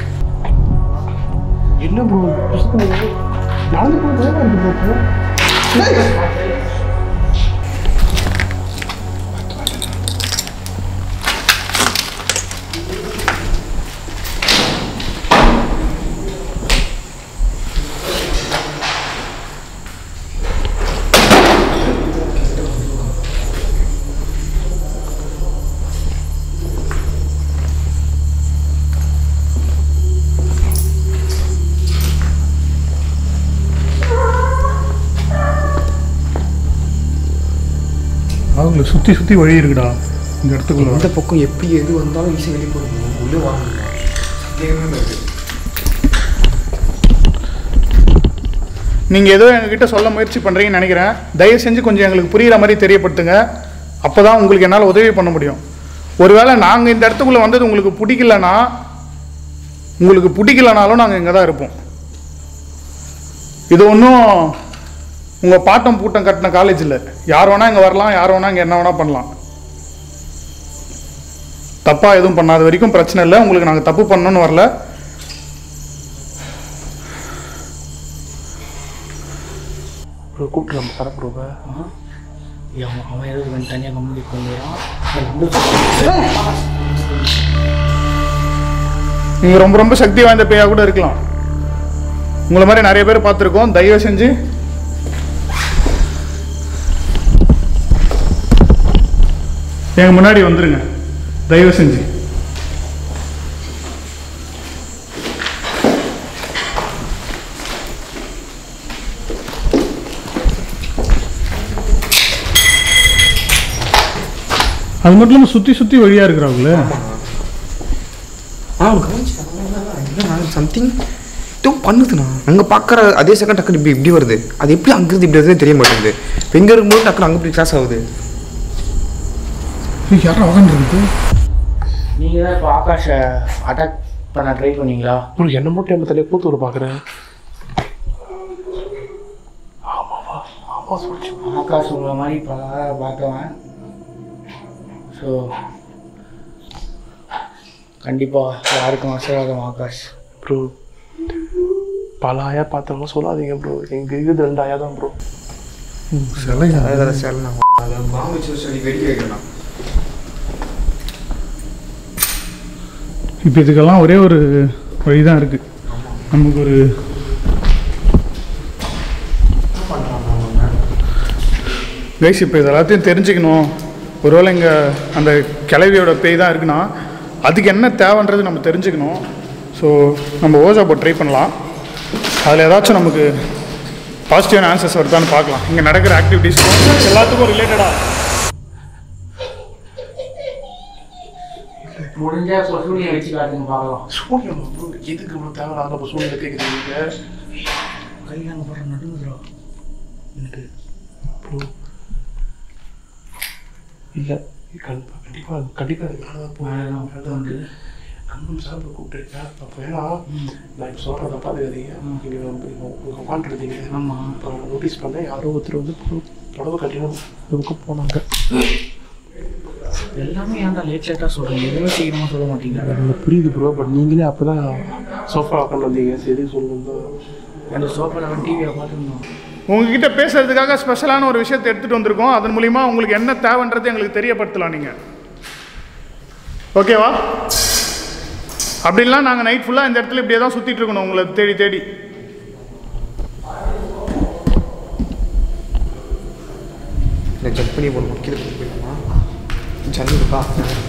S2: என்ன ப்ரோ நடந்து போய் பயமா இருக்கு ப்ரோ
S1: அவங்கள சுற்றி சுற்றி வழி இருக்குடா இந்த இடத்துக்குள்ள
S4: இந்த பக்கம் எப்படி எது வந்தாலும் ஈஸியாக வெளியே போடுவோம் உள்ளே வாங்க சந்தேகமே இல்லை.
S1: நீங்கள் ஏதோ எங்ககிட்ட சொல்ல முயற்சி பண்ணுறீங்கன்னு நினைக்கிறேன் தயவு செஞ்சு கொஞ்சம் எங்களுக்கு புரிகிற மாதிரி தெரியப்படுத்துங்க அப்போ தான் உங்களுக்கு என்னால் உதவி பண்ண முடியும் ஒருவேளை நாங்கள் இந்த இடத்துக்குள்ளே வந்தது உங்களுக்கு பிடிக்கலனா உங்களுக்கு பிடிக்கலனாலும் நாங்கள் இங்கே தான் இருப்போம் இது ஒன்றும் உங்கள் பாட்டம் பூட்டம் கட்டின காலேஜ் இல்லை யார் வேணால் இங்கே வரலாம் யார் வேணால் இங்கே என்ன வேணால் பண்ணலாம் தப்பாக எதுவும் பண்ணாத வரைக்கும் பிரச்சனை இல்லை உங்களுக்கு நாங்கள் தப்பு பண்ணணும்னு வரல
S2: ப்ரோ கூப்பிட்டு நம்ம தர ப்ரோவை
S3: அவன் அவன் எதுக்கு வந்து தனியாக கம்பெனி பண்ணுறான்
S1: நீங்கள் ரொம்ப ரொம்ப சக்தி வாய்ந்த பேயாக கூட இருக்கலாம் உங்களை மாதிரி நிறைய பேர் பார்த்துருக்கோம் தயவு செஞ்சு எங்க முன்னாடி வந்துருங்க தயவு செஞ்சு அது மட்டும் இல்லாமல் சுற்றி சுற்றி வழியாக இருக்கிறாங்களே
S4: ஆ கவனிச்சேன் இல்லை சம்திங் ஏதோ பண்ணுதுண்ணா அங்கே பார்க்குற அதே செகண்ட் டக்குனு இப்படி இப்படி வருது அது எப்படி அங்கிருந்து இப்படி வருதுன்னு தெரிய மாட்டேங்குது இப்போ இங்கே இருக்கும்போது டக்குனு அங்கே இப்படி கிளாஸ் ஆகுது
S1: யாரும் உட்காந்துருக்கு
S3: நீங்கள் தான் இப்போ ஆகாஷை அட்டாக் பண்ண ட்ரை பண்ணீங்களா
S2: ப்ரோ என்ன மட்டும் என் தலையை கூத்து ஒரு பார்க்குறேன்
S3: ஆகாஷ் உங்களை மாதிரி பல பார்த்தவன் ஸோ கண்டிப்பாக யாருக்கும் ஆசீர்வாதம் ஆகாஷ்
S2: ப்ரோ பல ஆயா பார்த்தவங்க சொல்லாதீங்க ப்ரோ எங்கள் இது ரெண்டு ஆயா தான் ப்ரோ
S1: சிலையா
S4: அதில் சரி அதை பாம்பு வச்சு சொல்லி வெடிக்க வைக்கலாம்
S1: இப்போ இதுக்கெல்லாம் ஒரே ஒரு வழி தான் இருக்குது நமக்கு ஒரு கைஸ் இப்போ இது எல்லாத்தையும் தெரிஞ்சுக்கணும் ஒருவேளை இங்கே அந்த கிளவியோட பேய் தான் இருக்குன்னா அதுக்கு என்ன தேவைன்றது நம்ம தெரிஞ்சுக்கணும் ஸோ நம்ம ஓஜா போட் ட்ரை பண்ணலாம் அதில் ஏதாச்சும் நமக்கு பாசிட்டிவான ஆன்சர்ஸ் வருதான்னு பார்க்கலாம் இங்கே நடக்கிற ஆக்டிவிட்டீஸ் எல்லாத்துக்கும் ரிலேட்டடாக
S3: முடிஞ்ச இப்போ சூரியனை வச்சு காட்டுங்க பார்க்கலாம்
S2: சூனியம் ப்ரோ எதுக்கு ப்ரோ தேவையில்லாத நம்ம சூனியம் கேட்குறீங்க
S3: கையாங்க போகிற நடுங்குறா எனக்கு
S2: ப்ரோ இல்லை கண்டிப்பாக கண்டிப்பாக கண்டிப்பாக
S3: மேலாம் வந்து
S2: கண்ணும் சாப்பிட கூப்பிட்டுருக்கேன் அப்போ ஏன்னா நான் இப்போ சொல்கிறத தப்பா தெரியாதீங்க நீங்கள் வந்து உங்கள் உட்காந்துருந்தீங்க
S3: ஆமாம்
S2: இப்போ நான் நோட்டீஸ் பண்ணேன் யாரோ ஒருத்தர் வந்து பு- புடவை கட்டினோம் இதுக்கு போனாங்க
S3: எல்லாமே ஏன்டா லேட் லேட்டாக சொல்கிறீங்க எதுவுமே சீக்கிரமாக சொல்ல மாட்டீங்க
S2: எனக்கு புரியுது ப்ரோ பட் நீங்களே அப்போ தான் சோஃபா உட்காந்து வந்தீங்க சரி சொல்லுங்க
S3: அந்த சோஃபாவில் டிவியை பார்த்துருந்தோம்
S1: உங்ககிட்ட பேசுறதுக்காக ஸ்பெஷலான ஒரு விஷயத்தை எடுத்துகிட்டு வந்திருக்கோம் அதன் மூலிமா உங்களுக்கு என்ன தேவைன்றது எங்களுக்கு தெரியப்படுத்தலாம் நீங்கள் ஓகேவா அப்படின்லாம் நாங்கள் நைட் ஃபுல்லாக இந்த இடத்துல இப்படியே தான் சுற்றிட்டு இருக்கணும் உங்களை தேடி தேடி
S4: இல்லை ஜம்ப் பண்ணி போடணும் கீழே போட்டு போயிடலாமா ஜன்னல் இருக்கா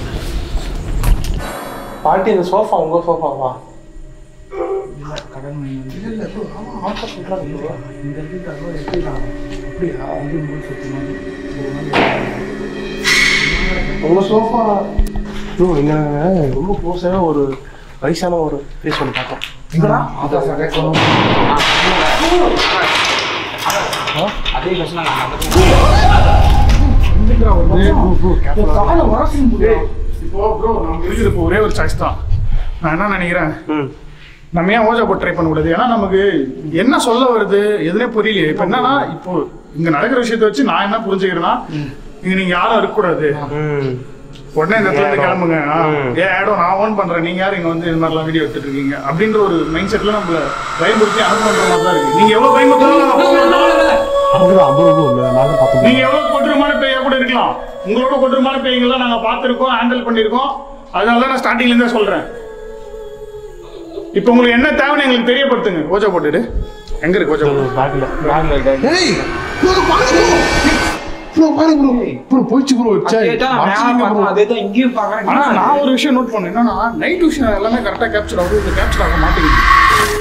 S2: பாட்டி இந்த சோஃபா உங்கள் சோஃபாவா
S3: கடன் வாங்கி வந்து
S2: இல்லை இல்லை ப்ரோ ஆமாம் ஆட்டோ சொல்கிறாங்க ப்ரோ
S3: இந்த இடத்துக்கு தகவல் எடுத்துக்கலாம்
S2: அப்படியா
S3: அது மூணு சுற்றி மாதிரி
S2: உங்கள் சோஃபா ப்ரோ எங்கள் ரொம்ப க்ளோஸாக ஒரு வயசான ஒரு ஃபேஸ் ஒன்று பார்த்தோம் எங்கடா
S3: அதே பிரச்சனை
S1: இப்போ ப்ரோ நமக்கு இருக்குது இப்போ ஒரே ஒரு சாய்ஸ் தான் நான் என்ன நினைக்கிறேன்
S2: ம்
S1: நம்ம ஏன் ஓஜா போட்டு ட்ரை பண்ணக்கூடாது ஏன்னா நமக்கு என்ன சொல்ல வருது எதுனே புரியலையே இப்போ என்னன்னா இப்போ இங்கே நடக்கிற விஷயத்தை வச்சு நான் என்ன புரிஞ்சுக்கிறேன்னா இங்க நீங்க யாரும் இருக்கக்கூடாது
S2: ம்
S1: உடனே இந்த இடத்துல இருந்து கிளம்புங்க ஆ,
S2: ம்.
S1: ஏன் ஆடம் நான் ஓன் பண்றேன் நீங்க யார் இங்க வந்து இது மாதிரிலாம் வீடியோ எடுத்துட்டு இருக்கீங்க அப்படின்ற ஒரு மைண்ட் செட்ல நம்மள பயமுறுத்தி அனுப்ப பண்ற மாதிரி தான் இருக்கு நீங்க எவ்வளவு பயமுறுத்தாலும் நாங்க போக மாட்டோம்.
S2: அப்படிதான் ப்ரோ ப்ரோ நான் தான் பார்த்தேன்
S1: நீங்க எவ்வளவு கொடூரமான பேயா கூட இருக்கலாம் உங்களோட கொடூரமான பேய்கள்லாம் நாங்க பார்த்திருக்கோம் ஹேண்டில் பண்ணியிருக்கோம் அதனால தான் நான் ஸ்டார்டிங்ல இருந்தே சொல்றேன் இப்போ உங்களுக்கு என்ன தேவைன்னு எங்களுக்கு தெரியப்படுத்துங்க ஓஜா போட்டுட்டு எங்க இருக்கு ஓஜா போட்டு
S2: பேக்ல பேக்ல ஏய் ப்ரோ பாருங்க ப்ரோ ப்ரோ பாருங்க ப்ரோ ப்ரோ போயிச்சு ப்ரோ சே
S5: அதேதான் இங்கேயும் பாக்குறேன்
S1: ஆனா நான் ஒரு விஷயம் நோட் பண்ணேன் என்னன்னா நைட் விஷயம் எல்லாமே கரெக்டா கேப்சர் ஆகுது இது கேப்சர் ஆக மாட்டேங்குது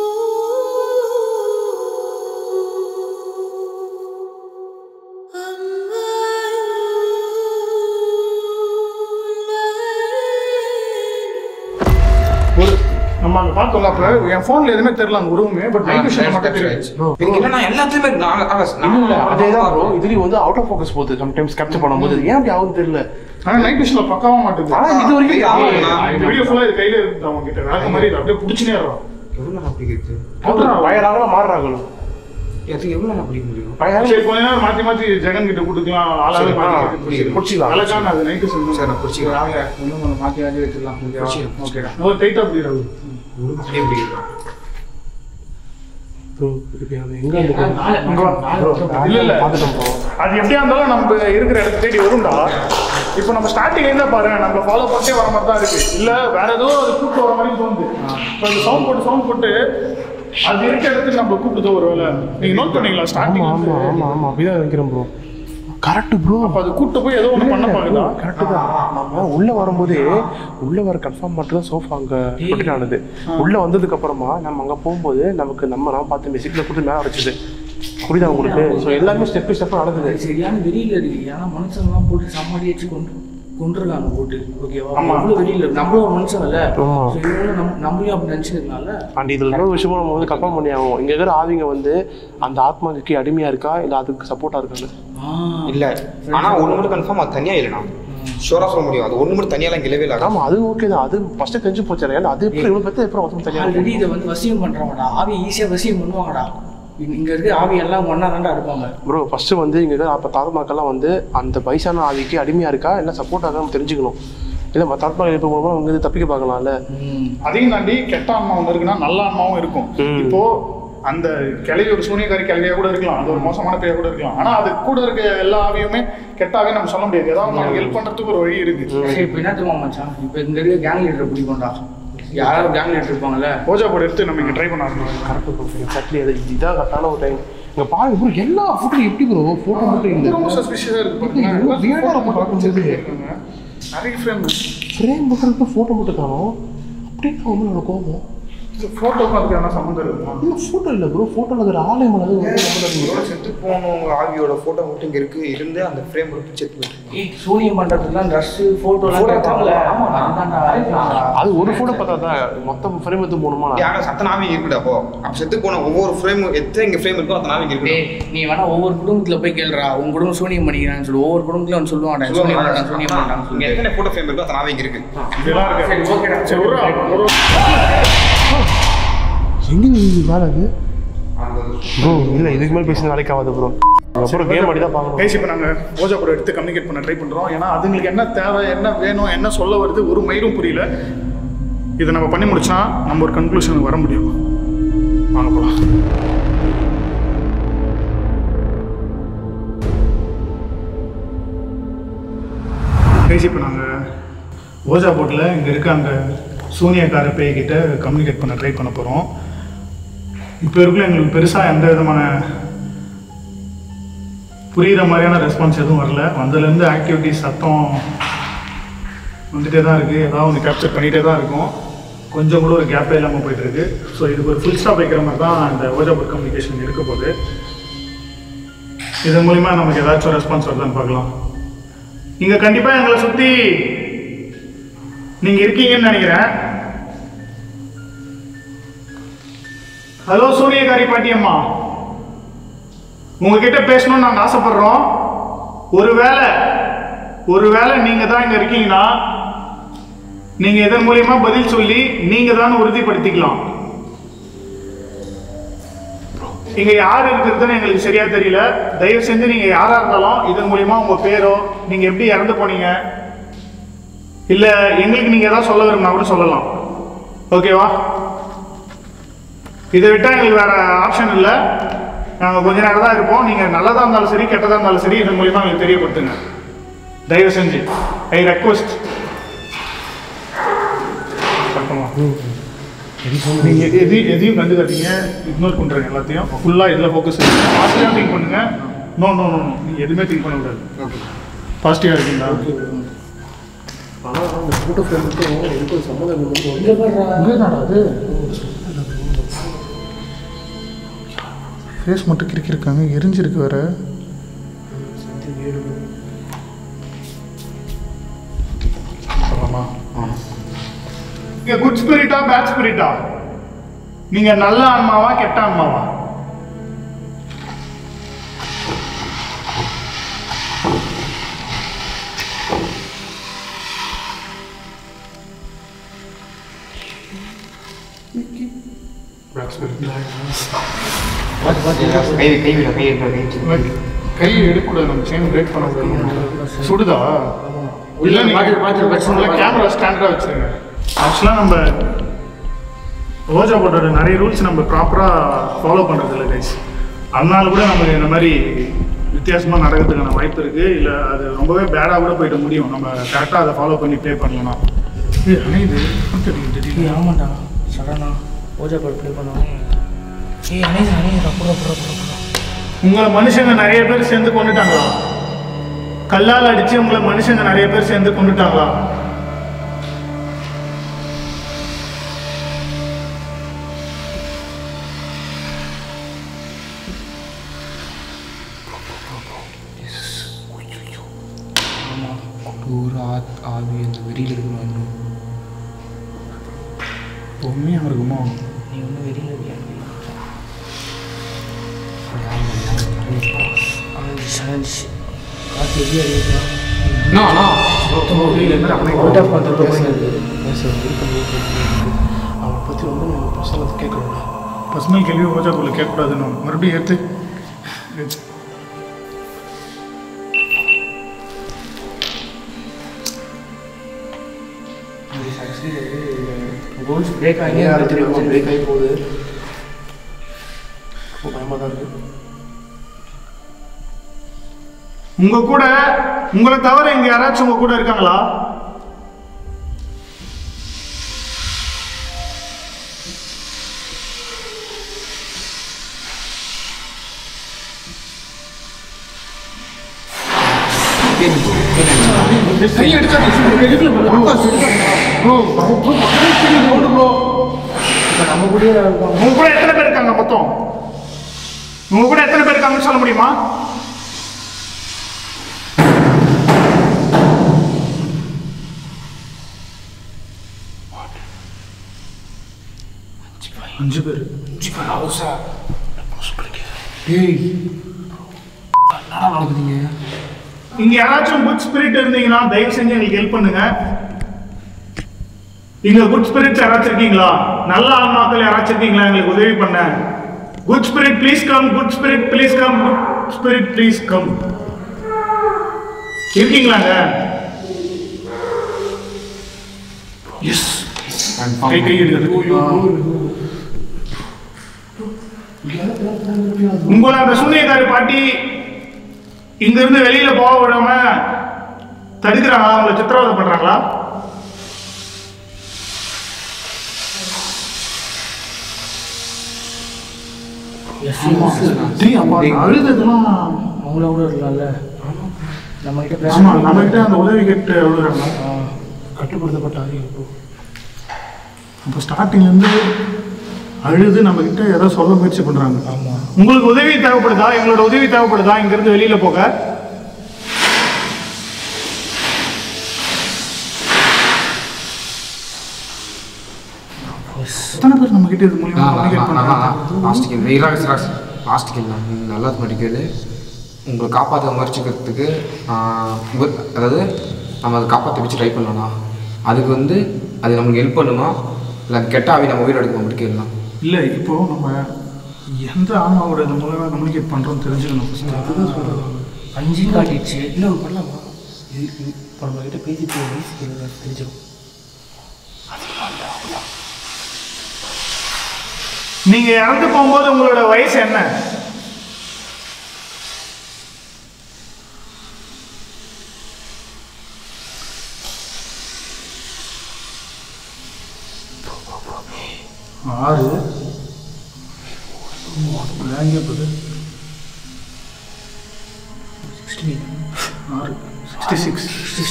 S1: ஒரு நம்ம அங்க பார்த்தோம்ல அப்ப என் போன்ல எதுவுமே தெரியல அந்த உருவமே பட் நைட் விஷயம் மட்டும் தெரியும்
S4: எனக்கு என்னன்னா எல்லாத்துலயுமே நான் ஆகாஷ், நான்
S2: இல்ல அதேதான் ப்ரோ இதுலயும் வந்து அவுட் ஆஃப் ஃபோக்கஸ் போகுது சம்டைம்ஸ் கேப்சர் பண்ணும்போது ஏன் அப்படி ஆகுதுன்னு தெரியல
S1: ஆனா நைட் விஷயம்ல பக்காவா மாட்டேங்குது
S2: ஆனா இது வரைக்கும்
S4: ஆமா,
S2: ஆமா,
S4: நான்
S1: இந்த வீடியோ ஃபுல்லா இது கையில இருக்கு அவங்க கிட்ட வேற மாதிரி இது அப்படியே புடிச்சுனே இருக்கும்
S4: எவ்வளவு நேரம் அப்படி இருக்கு
S2: போட்டுறாங்க வயதான மாறுறாங்க
S4: அது எவ்வளவு நேரம் அப்படி முடியும்
S2: வயதான
S1: சரி கொஞ்ச நேரம் மாத்தி மாத்தி ஜெகன் கிட்ட கொடுத்துக்கலாம் ஆளாவே
S2: சரி, ஆ,
S1: மாத்தி
S2: புரியுது. புடிச்சுக்கலாம்.
S1: அழகான அது நைட்டு சொல்லணும்
S4: சரி, நான் புடிச்சுக்கிறேன்.
S1: வாங்க இன்னும் கொஞ்சம் மாத்தி மாத்தி வச்சிடலாம்
S4: புடிச்சுக்கிறேன்.
S1: ஓகேடா ஒரு டைட்டா புரியுது
S4: ஒரு அப்படியே அப்படி இருக்கு
S2: ப்ரோ இதுக்கு அது எங்க இருந்து
S1: இல்ல இல்ல
S2: பார்த்துட்டோம் ப்ரோ
S1: அது எப்படியா இருந்தாலும் நம்ம இருக்கிற இடத்துக்கு தேடி வரும்டா இப்போ நம்ம ஸ்டார்டிங்ல இருந்தா பாரு நம்ம ஃபாலோ பண்ணிட்டே வர மாதிரி தான் இருக்கு இல்ல வேற ஏதோ அது கூப்பிட்டு வர மாதிரி தோணுது இப்போ அந்த சவுண்ட் போட்டு சவுண்ட் போட்டு அது இருக்க இடத்துக்கு நம்ம கூப்பிட்டு ஒரு வேலை நீங்க நோட் பண்ணீங்களா
S2: ஆமா
S1: ஸ்டார்டிங்
S2: ஆமா ஆமா ஆமா அப்படிதான் நினைக்கிறேன் ப்ரோ கரெக்ட் ப்ரோ
S1: அப்ப அது கூப்பிட்டு போய் ஏதோ ஒண்ணு பண்ண பாக்குதா
S2: கரெக்ட் தான் நம்ம உள்ள வரும்போதே உள்ள வர கன்ஃபார்ம் மட்டும் தான் சோஃபா அங்க ரொட்டேட் ஆனது உள்ள வந்ததுக்கு அப்புறமா நம்ம அங்க போகும்போது நமக்கு நம்ம நான் பார்த்து மெசிக்கில் கொடுத்து மேலே வச்சுது புரியுதா உங்களுக்கு ஸோ எல்லாமே ஸ்டெப் பை ஸ்டெப் நடந்தது
S3: அது சரியான வெளியில இருக்கு ஏன்னா மனுஷங்களாம் போட்டு சமாளி வச்சு கொண்டு கொண்டுருக்காங்க போட்டு ஓகேவா
S1: ஆமா.
S3: அவ்வளோ வெளியில இருக்கு நம்மளும் ஒரு மனுஷன் இல்ல
S2: ஆமா.
S3: So இவங்களும் நம்ம நம்மளையும் அப்படி நினைச்சிருக்கனால
S2: அண்ட் இதில் இன்னொரு விஷயமும் நம்ம வந்து கன்ஃபார்ம் பண்ணி ஆகும் இங்கே இருக்கிற ஆவிங்க வந்து அந்த ஆத்மாவுக்கு அடிமையா இருக்கா இல்லை அதுக்கு சப்போர்ட்டா இருக்காங்க
S4: இல்ல ஆனா ஒண்ணு மட்டும் கன்ஃபார்ம் அது தனியா இல்லைண்ணா ஷோரா சொல்ல முடியும் அது ஒண்ணு மட்டும் தனியாலாம் இல்லவே இல்லை
S2: ஆமா அது ஓகே தான் அது ஃபர்ஸ்ட் தெரிஞ்சு போச்சு ஏன்னா அது எப்படி இவ்வளோ பற்றி எப்பறம் ஒருத்தர் தனியாக
S3: ஆல்ரெடி இதை வந்து வசியம் பண்றவங்கடா ஆவி ஈஸியா வசியம் பண்ணுவாங்கடா இங்க- இங்க இருக்க ஆவி எல்லாம் ஒன்னா தான்டா இருப்பாங்க
S2: ப்ரோ ஃபர்ஸ்ட் வந்து இங்கே இருக்கிற அப்போ தாத்மாக்கெல்லாம் வந்து அந்த வயசான ஆவிக்கு அடிமையா இருக்கா இல்லை சப்போர்ட் ஆகாம தெரிஞ்சுக்கணும் இல்லை மற்ற தாத்மா இப்போ மூலமாக அவங்க வந்து தப்பிக்க பார்க்கலாம்ல
S1: அதையும் தாண்டி கெட்ட ஆன்மா ஒன்று இருக்குன்னா நல்ல ஆன்மாவும் இருக்கும்
S2: ம்.
S1: இப்போ அந்த கிளவி ஒரு சூனியக்காரி கிளவியா கூட இருக்கலாம் அது ஒரு மோசமான பேயா கூட இருக்கலாம் ஆனா அது கூட இருக்க எல்லா ஆவியுமே கெட்டாவே நம்ம சொல்ல முடியாது ஏதாவது நமக்கு ஹெல்ப் பண்றதுக்கு ஒரு வழி இருக்கு
S3: சரி இப்போ என்ன தெரியுமா மச்சான் இப்போ இங்க இருக்க கேங் லீடரை பிடிக்கும்டா யாராவது கேங் லீடர் இருப்பாங்கல்ல
S1: ஓஜா போர்டு எடுத்து நம்ம இங்க ட்ரை பண்ண ஆரம்பிக்கலாம்
S2: கரெக்ட் ப்ரோ எக்ஸாக்ட்லி அது இதுதான் கரெக்டான ஒரு டைம் இங்கே பாருங்க ப்ரோ எல்லா ஃபோட்டோ எப்படி ப்ரோ ஃபோட்டோ மட்டும் இல்லை
S1: ரொம்ப சஸ்பிஷியஸா இருக்கு பாருங்க
S2: இது weird ஆ இருக்கு பார்க்கும்போது.
S1: நிறைய ஃப்ரேம்
S2: ஃப்ரேம் மட்டும் ஃபோட்டோ மட்டும் காணும் அப்படியே அவங்களோட கோபம்
S1: போட்டோக்கும் அதுக்கு என்ன சம்மந்தம் இருக்குமா
S2: இல்லை ஃபோட்டோ இல்லை ப்ரோ ஃபோட்டோவில் இருக்கிற ஆலயம் மேலே
S4: இதோட செத்து போனவங்க ஆவியோட போட்டோ மட்டும் இங்க இருக்கு இருந்து அந்த ஃப்ரேம் மட்டும் செத்து போயிட்டு
S3: ஏய் சூனியம் பண்றதுக்குலாம் ட்ரெஸ் போட்டோலாம்
S4: Photo
S3: கேட்பாங்கல்ல
S4: ஆமா.
S3: அதுதான்டா
S2: அது ஒரு ஃபோட்டோ பார்த்தா தான் மொத்தம் ஃப்ரேம் எடுத்து போகணுமா
S4: யாரா சத்த நாவி இருக்குடா அப்போ அப்ப செத்து போன ஒவ்வொரு ஃப்ரேம் எத்தனை இங்க ஃப்ரேம் இருக்கோ அத்தனை நாவி இருக்கு
S3: டேய் நீ வேணா ஒவ்வொரு குடும்பத்துல போய் கேளுடா உங்க குடும்பம் சூனியம் பண்ணிக்கிறான்னு சொல்லி ஒவ்வொரு குடும்பத்துல வந்து சொல்லுவான்டா சூனியம் பண்ணான் சூனியம் பண்ணான்னு
S4: இங்க
S3: சொல்லி
S4: எத்தனை போட்டோ ஃப்ரேம் இருக்கோ அத்தனை நாவி இங்க இருக்கு
S1: இதெல்லாம்
S3: சரி,
S1: இருக்கு
S3: ஓகேடா.
S1: சரி ஒரு ஒரு
S2: எங்கே நீங்கள் வேலை அது
S4: அந்த
S2: ப்ரோ இல்லை இதுக்கு மேலே பேசின நாளைக்கு ஆகாது ப்ரோ அப்புறம் கேம் ஆடி தான் பார்க்கணும்
S1: கைஸ் இப்போ நாங்கள் ஓஜா போர்டு எடுத்து கம்யூனிகேட் பண்ண ட்ரை பண்ணுறோம் ஏன்னா அதுங்களுக்கு என்ன தேவை என்ன வேணும் என்ன சொல்ல வருது ஒரு மயிரும் புரியல இதை நம்ம பண்ணி முடிச்சா நம்ம ஒரு கன்க்ளூஷனுக்கு வர முடியும் வாங்க போகலாம் கைஸ் இப்போ நாங்கள் ஓஜா போர்ட்டில் இங்கே இருக்க அந்த சூனியக்கார பேய்கிட்ட கம்யூனிகேட் பண்ண ட்ரை பண்ண போகிறோம் இப்போ இருக்குள்ள எங்களுக்கு பெருசாக எந்த விதமான புரியுற மாதிரியான ரெஸ்பான்ஸ் எதுவும் வரல வந்ததுலேருந்து ஆக்டிவிட்டிஸ் சத்தம் வந்துட்டே தான் இருக்குது ஏதாவது ஒன்று கேப்சர் பண்ணிகிட்டே தான் இருக்கும் கொஞ்சம் கூட ஒரு கேப்பே இல்லாமல் போயிட்டு இருக்கு ஸோ இதுக்கு ஒரு ஃபுல் ஸ்டாப் வைக்கிற மாதிரி தான் இந்த ஓஜாபுட் கம்யூனிகேஷன் இருக்க போகுது இதன் மூலிமா நமக்கு ஏதாச்சும் ரெஸ்பான்ஸ் வருதான்னு பார்க்கலாம் இங்கே கண்டிப்பாக எங்களை சுற்றி நீங்கள் இருக்கீங்கன்னு நினைக்கிறேன் ஹலோ சூரியகாரி பாட்டியம்மா உங்ககிட்ட பேசணும்னு நாங்கள் ஆசைப்படுறோம் ஒருவேளை ஒருவேளை நீங்கள் தான் இங்கே இருக்கீங்கன்னா நீங்கள் இதன் மூலியமா பதில் சொல்லி நீங்கள் தான் உறுதிப்படுத்திக்கலாம் இங்க யார் இருக்கிறதுன்னு எங்களுக்கு சரியா தெரியல தயவு செஞ்சு நீங்க யாரா இருந்தாலும் இதன் மூலியமா உங்க பேரோ நீங்க எப்படி இறந்து போனீங்க இல்ல எங்களுக்கு நீங்க ஏதாவது சொல்ல விரும்பினா கூட சொல்லலாம் ஓகேவா இதை விட்டா எங்களுக்கு வேற ஆப்ஷன் இல்லை நாங்கள் கொஞ்ச நேரம் தான் இருப்போம் நீங்கள் நல்லதாக இருந்தாலும் சரி கெட்டதாக இருந்தாலும் சரி இதன் மூலியமா எங்களுக்கு தெரியப்படுத்துங்க தயவு செஞ்சு ஐ ரெக்வஸ்ட் நீங்கள் எது எதையும் கண்டுக்காதீங்க இக்னோர் பண்ணுறீங்க எல்லாத்தையும் ஃபுல்லாக இதில் ஃபோக்கஸ் பாசிட்டிவாக திங்க் பண்ணுங்க நோ நோ நோ நீங்கள் எதுவுமே திங்க் பண்ணக்கூடாது பாசிட்டிவாக இருக்கீங்களா
S2: ஆனால் அந்த ஃபோட்டோ ஃப்ரேம் மட்டும் எனக்கு ஒரு சம்மந்தம் இல்லை.
S3: இங்க பாருடா.
S1: என்னடா அது ஃபேஸ் மட்டும் கிறுக்கிருக்காங்க எரிஞ்சிருக்கு வேற குட் ஸ்பிரிட்டா பேட் ஸ்பிரிட்டா நீங்க நல்ல ஆன்மாவா கெட்ட ஆன்மாவா
S4: கை கை விட கை விட கை
S1: கை எடுக்கக்கூடாது நம்ம செயின் பிரேக் பண்ணக்கூடாது சுடுதா இல்ல
S3: பாத்து- பாத்து- பாத்து-
S1: கேமரா ஸ்டாண்டர்டா வச்சிருங்க ஆக்சுவலாக நம்ம ரோஜா போட்டோட நிறைய ரூல்ஸ் நம்ம ப்ராப்பராக ஃபாலோ பண்ணுறது இல்லை கைஸ் அதனால கூட நமக்கு இந்த மாதிரி வித்தியாசமாக நடக்கிறதுக்கான வாய்ப்பு இருக்குது இல்லை அது ரொம்பவே பேடாக கூட போயிட்டு முடியும் நம்ம கரெக்டாக அதை ஃபாலோ பண்ணி ப்ளே பண்ணலாம் ஏய், அணையுது. தெரியும், தெரியும்.
S3: ஏய், ஆமாண்டா சடனா ஓஜா பால் ப்ளே பண்ணுவாங்க ஏய் அணையா அணையா புறா புறா புறா புறா
S1: உங்களை மனுஷங்க நிறைய பேர் சேர்ந்து கொண்டுட்டாங்களா கல்லால் அடிச்சு உங்களை மனுஷங்க நிறைய பேர் சேர்ந்து கொண்டுட்டாங்களா
S4: ஒரு ஆத் ஆவி அந்த வெறியில் இருக்கணும்
S1: உண்மையாக இருக்குமோ
S3: நீ ஒன்றும் வெளியில் இருக்கியா சலஞ்ச் காற்று எப்படி அடிக்கலாம் அவுட் ஆஃப் கண்ட்ரோல் போயிடுது
S2: அவனை பற்றி வந்து நம்ம பசங்களை கேட்கணும்ல
S1: பர்சனல் கேள்வி ரோஜாக்குள்ள கேட்கக்கூடாதுன்னு மறுபடியும் ஏற்று
S3: கோல்ஸ் பிரேக் ஆகி
S2: யாரும் தெரியாம பிரேக் ஆகி போகுது ரொம்ப பயமாக தான் இருக்குது
S1: உங்க கூட உங்களை தவிர இங்க யாராச்சும் உங்க கூட இருக்காங்களா
S3: இப்போ நம்ம கூடயே இருக்கோம்
S1: உங்க கூட எத்தனை பேர் இருக்காங்க மொத்தம் உங்க கூட எத்தனை பேர் இருக்காங்கன்னு சொல்ல முடியுமா அஞ்சு பேர் இங்க யாராச்சும் குட் ஸ்பிரிட் இருந்தீங்கன்னா தயவு செஞ்சு எங்களுக்கு ஹெல்ப் பண்ணுங்க இங்க குட் ஸ்பிரிட்ஸ் யாராச்சும் இருக்கீங்களா நல்ல ஆன்மாக்கள் யாராச்சும் இருக்கீங்களா எங்களுக்கு உதவி பண்ண good spirit please come good spirit please come good spirit please come இருக்கீங்களாங்க எஸ் கை கை எடுக்கிறது உங்களை அந்த சூனியக்காரி பாட்டி இங்க இருந்து வெளியில போக விடாம தடுக்கிறாங்களா உங்களை சித்திரவதை பண்றாங்களா டேய், அப்பா, அழுததெல்லாம்
S3: அவங்கள கூட இருக்கலாம்ல நம்ம கிட்ட
S1: ஆமா
S3: பேச
S1: நம்ம கிட்ட அந்த உதவி கேட்டு அழுகுறாங்க
S2: கட்டுப்படுத்தப்பட்ட அறிவு
S1: அப்போ ஸ்டார்டிங்ல இருந்து அழுது நம்ம கிட்ட ஏதோ சொல்ல முயற்சி பண்றாங்க
S3: ஆமா
S1: உங்களுக்கு உதவி தேவைப்படுதா எங்களோட உதவி தேவைப்படுதா இங்க இருந்து வெளியில போக எத்தனை பேர் நம்ம கிட்ட இது மூலியமா கம்யூனிகேட் பண்றாங்க
S4: லாஸ்ட் ரிலாக்ஸ் ரிலாக்ஸ் லாஸ்ட் கேள்வி நீங்கள் நல்லா மட்டும் கேளு உங்களை காப்பாற்ற முயற்சிக்கிறதுக்கு ஆஹ், உங்க- அதாவது நம்ம அதை காப்பாற்ற வச்சு ட்ரை பண்ணலாம் அதுக்கு வந்து அது நம்மளுக்கு ஹெல்ப் பண்ணுமா இல்லை கெட்ட ஆவி நம்ம உயிர் எடுக்க மட்டும் கேட்கலாம்
S1: இல்ல இப்போ நம்ம எந்த ஆன்மாவோட இது மூலமா கம்யூனிகேட் பண்றோம் தெரிஞ்சுக்கணும் first.
S3: அஞ்சு காட்டிடுச்சு
S2: இன்னொன்று பண்ணலாமா இது இது இப்போ நம்ம கிட்ட பேசிட்டு வயசு தெரிஞ்சிடும்
S1: நீங்க இறந்து போகும்போது உங்களோட வயசு என்ன ஆறு லேங்கே போகுது ஆறு சிக்ஸ்டி சிக்ஸ்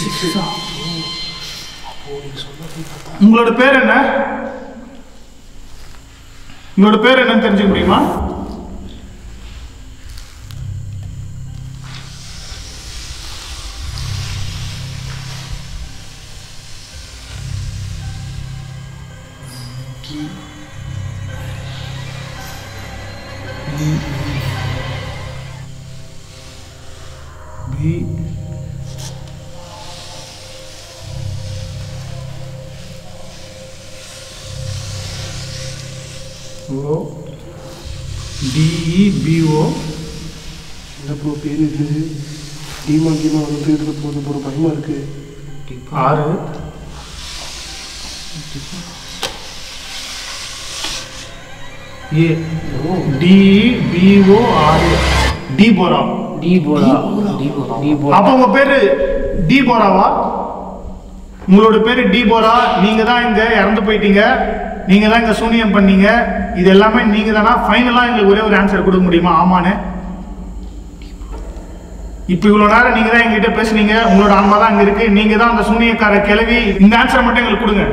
S1: உங்களோட பேர் என்ன உங்களோட பேர் என்னன்னு தெரிஞ்சுக்க முடியுமா பி ஓ டிஇபிஓ
S2: என்ன ப்ரோ பேர் இது டீமா கீமா வந்து பேருக்கு போது ப்ரோ பயமா இருக்கு
S1: ஆறு ஏ டிஇபிஓ ஆறு டி போரா
S3: டி போடா டி போடா டி போடா
S1: அப்ப உங்க பேரு டி போராவா உங்களோட பேரு டி போரா நீங்க தான் இங்க இறந்து போயிட்டீங்க நீங்க தான் இங்க சூனியம் பண்ணீங்க இது எல்லாமே நீங்க தானா ஃபைனலா எங்களுக்கு ஒரே ஒரு ஆன்சர் கொடுக்க முடியுமா ஆமான்னு இப்போ இவ்வளோ நேரம் நீங்க தான் எங்ககிட்ட பேசுனீங்க உங்களோட ஆன்மா தான் அங்க இருக்கு நீங்க தான் அந்த சூனியக்கார கிளவி இந்த ஆன்சரை மட்டும் எங்களுக்கு கொடுங்க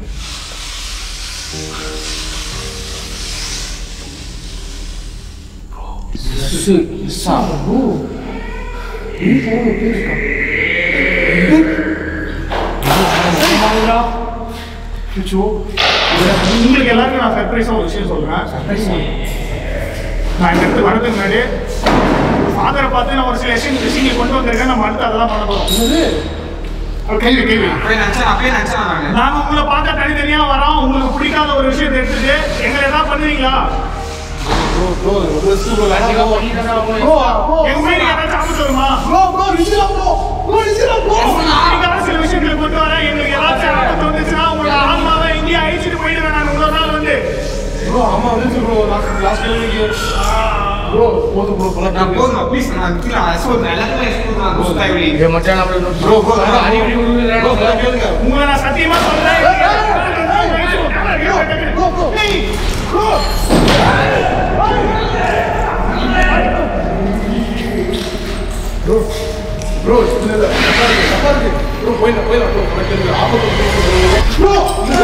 S1: அச்சோ. உங்களுக்கு எல்லாருக்கும் நான் சர்ப்ரைஸாக ஒரு விஷயம் சொல்றேன் நான் இந்த இடத்துக்கு வரதுக்கு முன்னாடி ஃபாதரை பார்த்து நான் ஒரு சில விஷயம் விஷயங்கள் கொண்டு வந்திருக்கேன் நம்ம அடுத்து அதெல்லாம் பண்ண போகிறோம் கேள்வி கேள்வி
S4: அப்படியே நினச்சேன் அப்படியே நினச்சேன் நான்
S1: நாங்க உங்களை பார்க்க தனித்தனியா வரோம் உங்களுக்கு பிடிக்காத ஒரு விஷயத்தை எடுத்துட்டு எங்களை ஏதாவது பண்ணுவீங்களா
S2: ப்ரோ ப்ரோ ட்ரெஸ் ப்ரோ லாட்டிகா ப்ரோ
S1: எங்க மீறி ஏதாச்சும் ஆபத்து வருமா
S2: ப்ரோ ப்ரோ நிஜிரா ப்ரோ ப்ரோ நிஜிரா ப்ரோ
S1: பிடிக்காத சில விஷயங்களை கொண்டு வரேன் எங்களுக்கு ஏதாச்சும் ஆபத்து வந்துச்சுன்னா உங்களோட ஆன்மாவை இங்கேயே அழிச்சிட்டு போயிடுவேன் நான் இன்னொரு நாள் வந்து
S2: ப்ரோ ஆமா வந்து bro last last kilometre bro போதும் ப்ரோ
S4: நான்
S2: பழக்கம்
S4: போதும் ப்ளீஸ் நான் கீழே எக்ஸ்போர்ட் எல்லாத்துக்குமே எக்ஸ்போர்ட் நான் தோஸ்தா இப்படி
S2: ப்ரோ ப்ரோ ப்ரோ ப்ரோ கேளுங்க
S1: உங்களை நான் சத்தியமா சொல்றேன்
S2: ப்ரோ ப்ரோ
S1: ஏய், bro.
S2: ப்ரோ இல்ல இல்ல தப்பா இருக்கு தப்பா இருக்கு ப்ரோ போயிடலாம் போயிடலாம் ப்ரோ உனக்கு எனக்கு ஆப்போசிட் ப்ரோ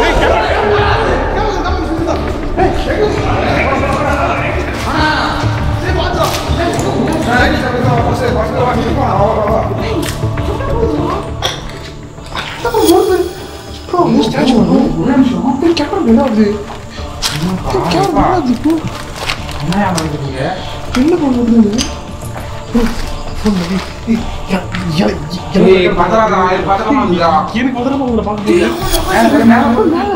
S4: ஏய் பதறாதா பதறமா இருந்தா
S2: எனக்கு முதல்ல உங்களை பார்க்க முடியல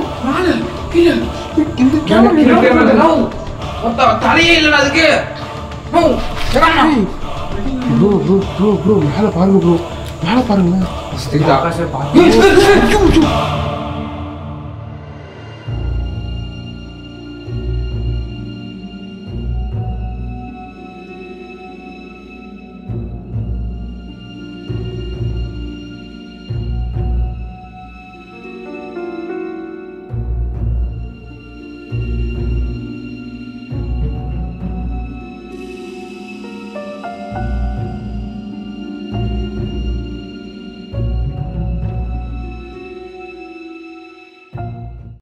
S4: தலையே இல்ல அதுக்கு
S2: ப்ரோ ப்ரோ ப்ரோ ப்ரோ மேல பாருங்க ப்ரோ மேல பாருங்க
S4: ஆகாச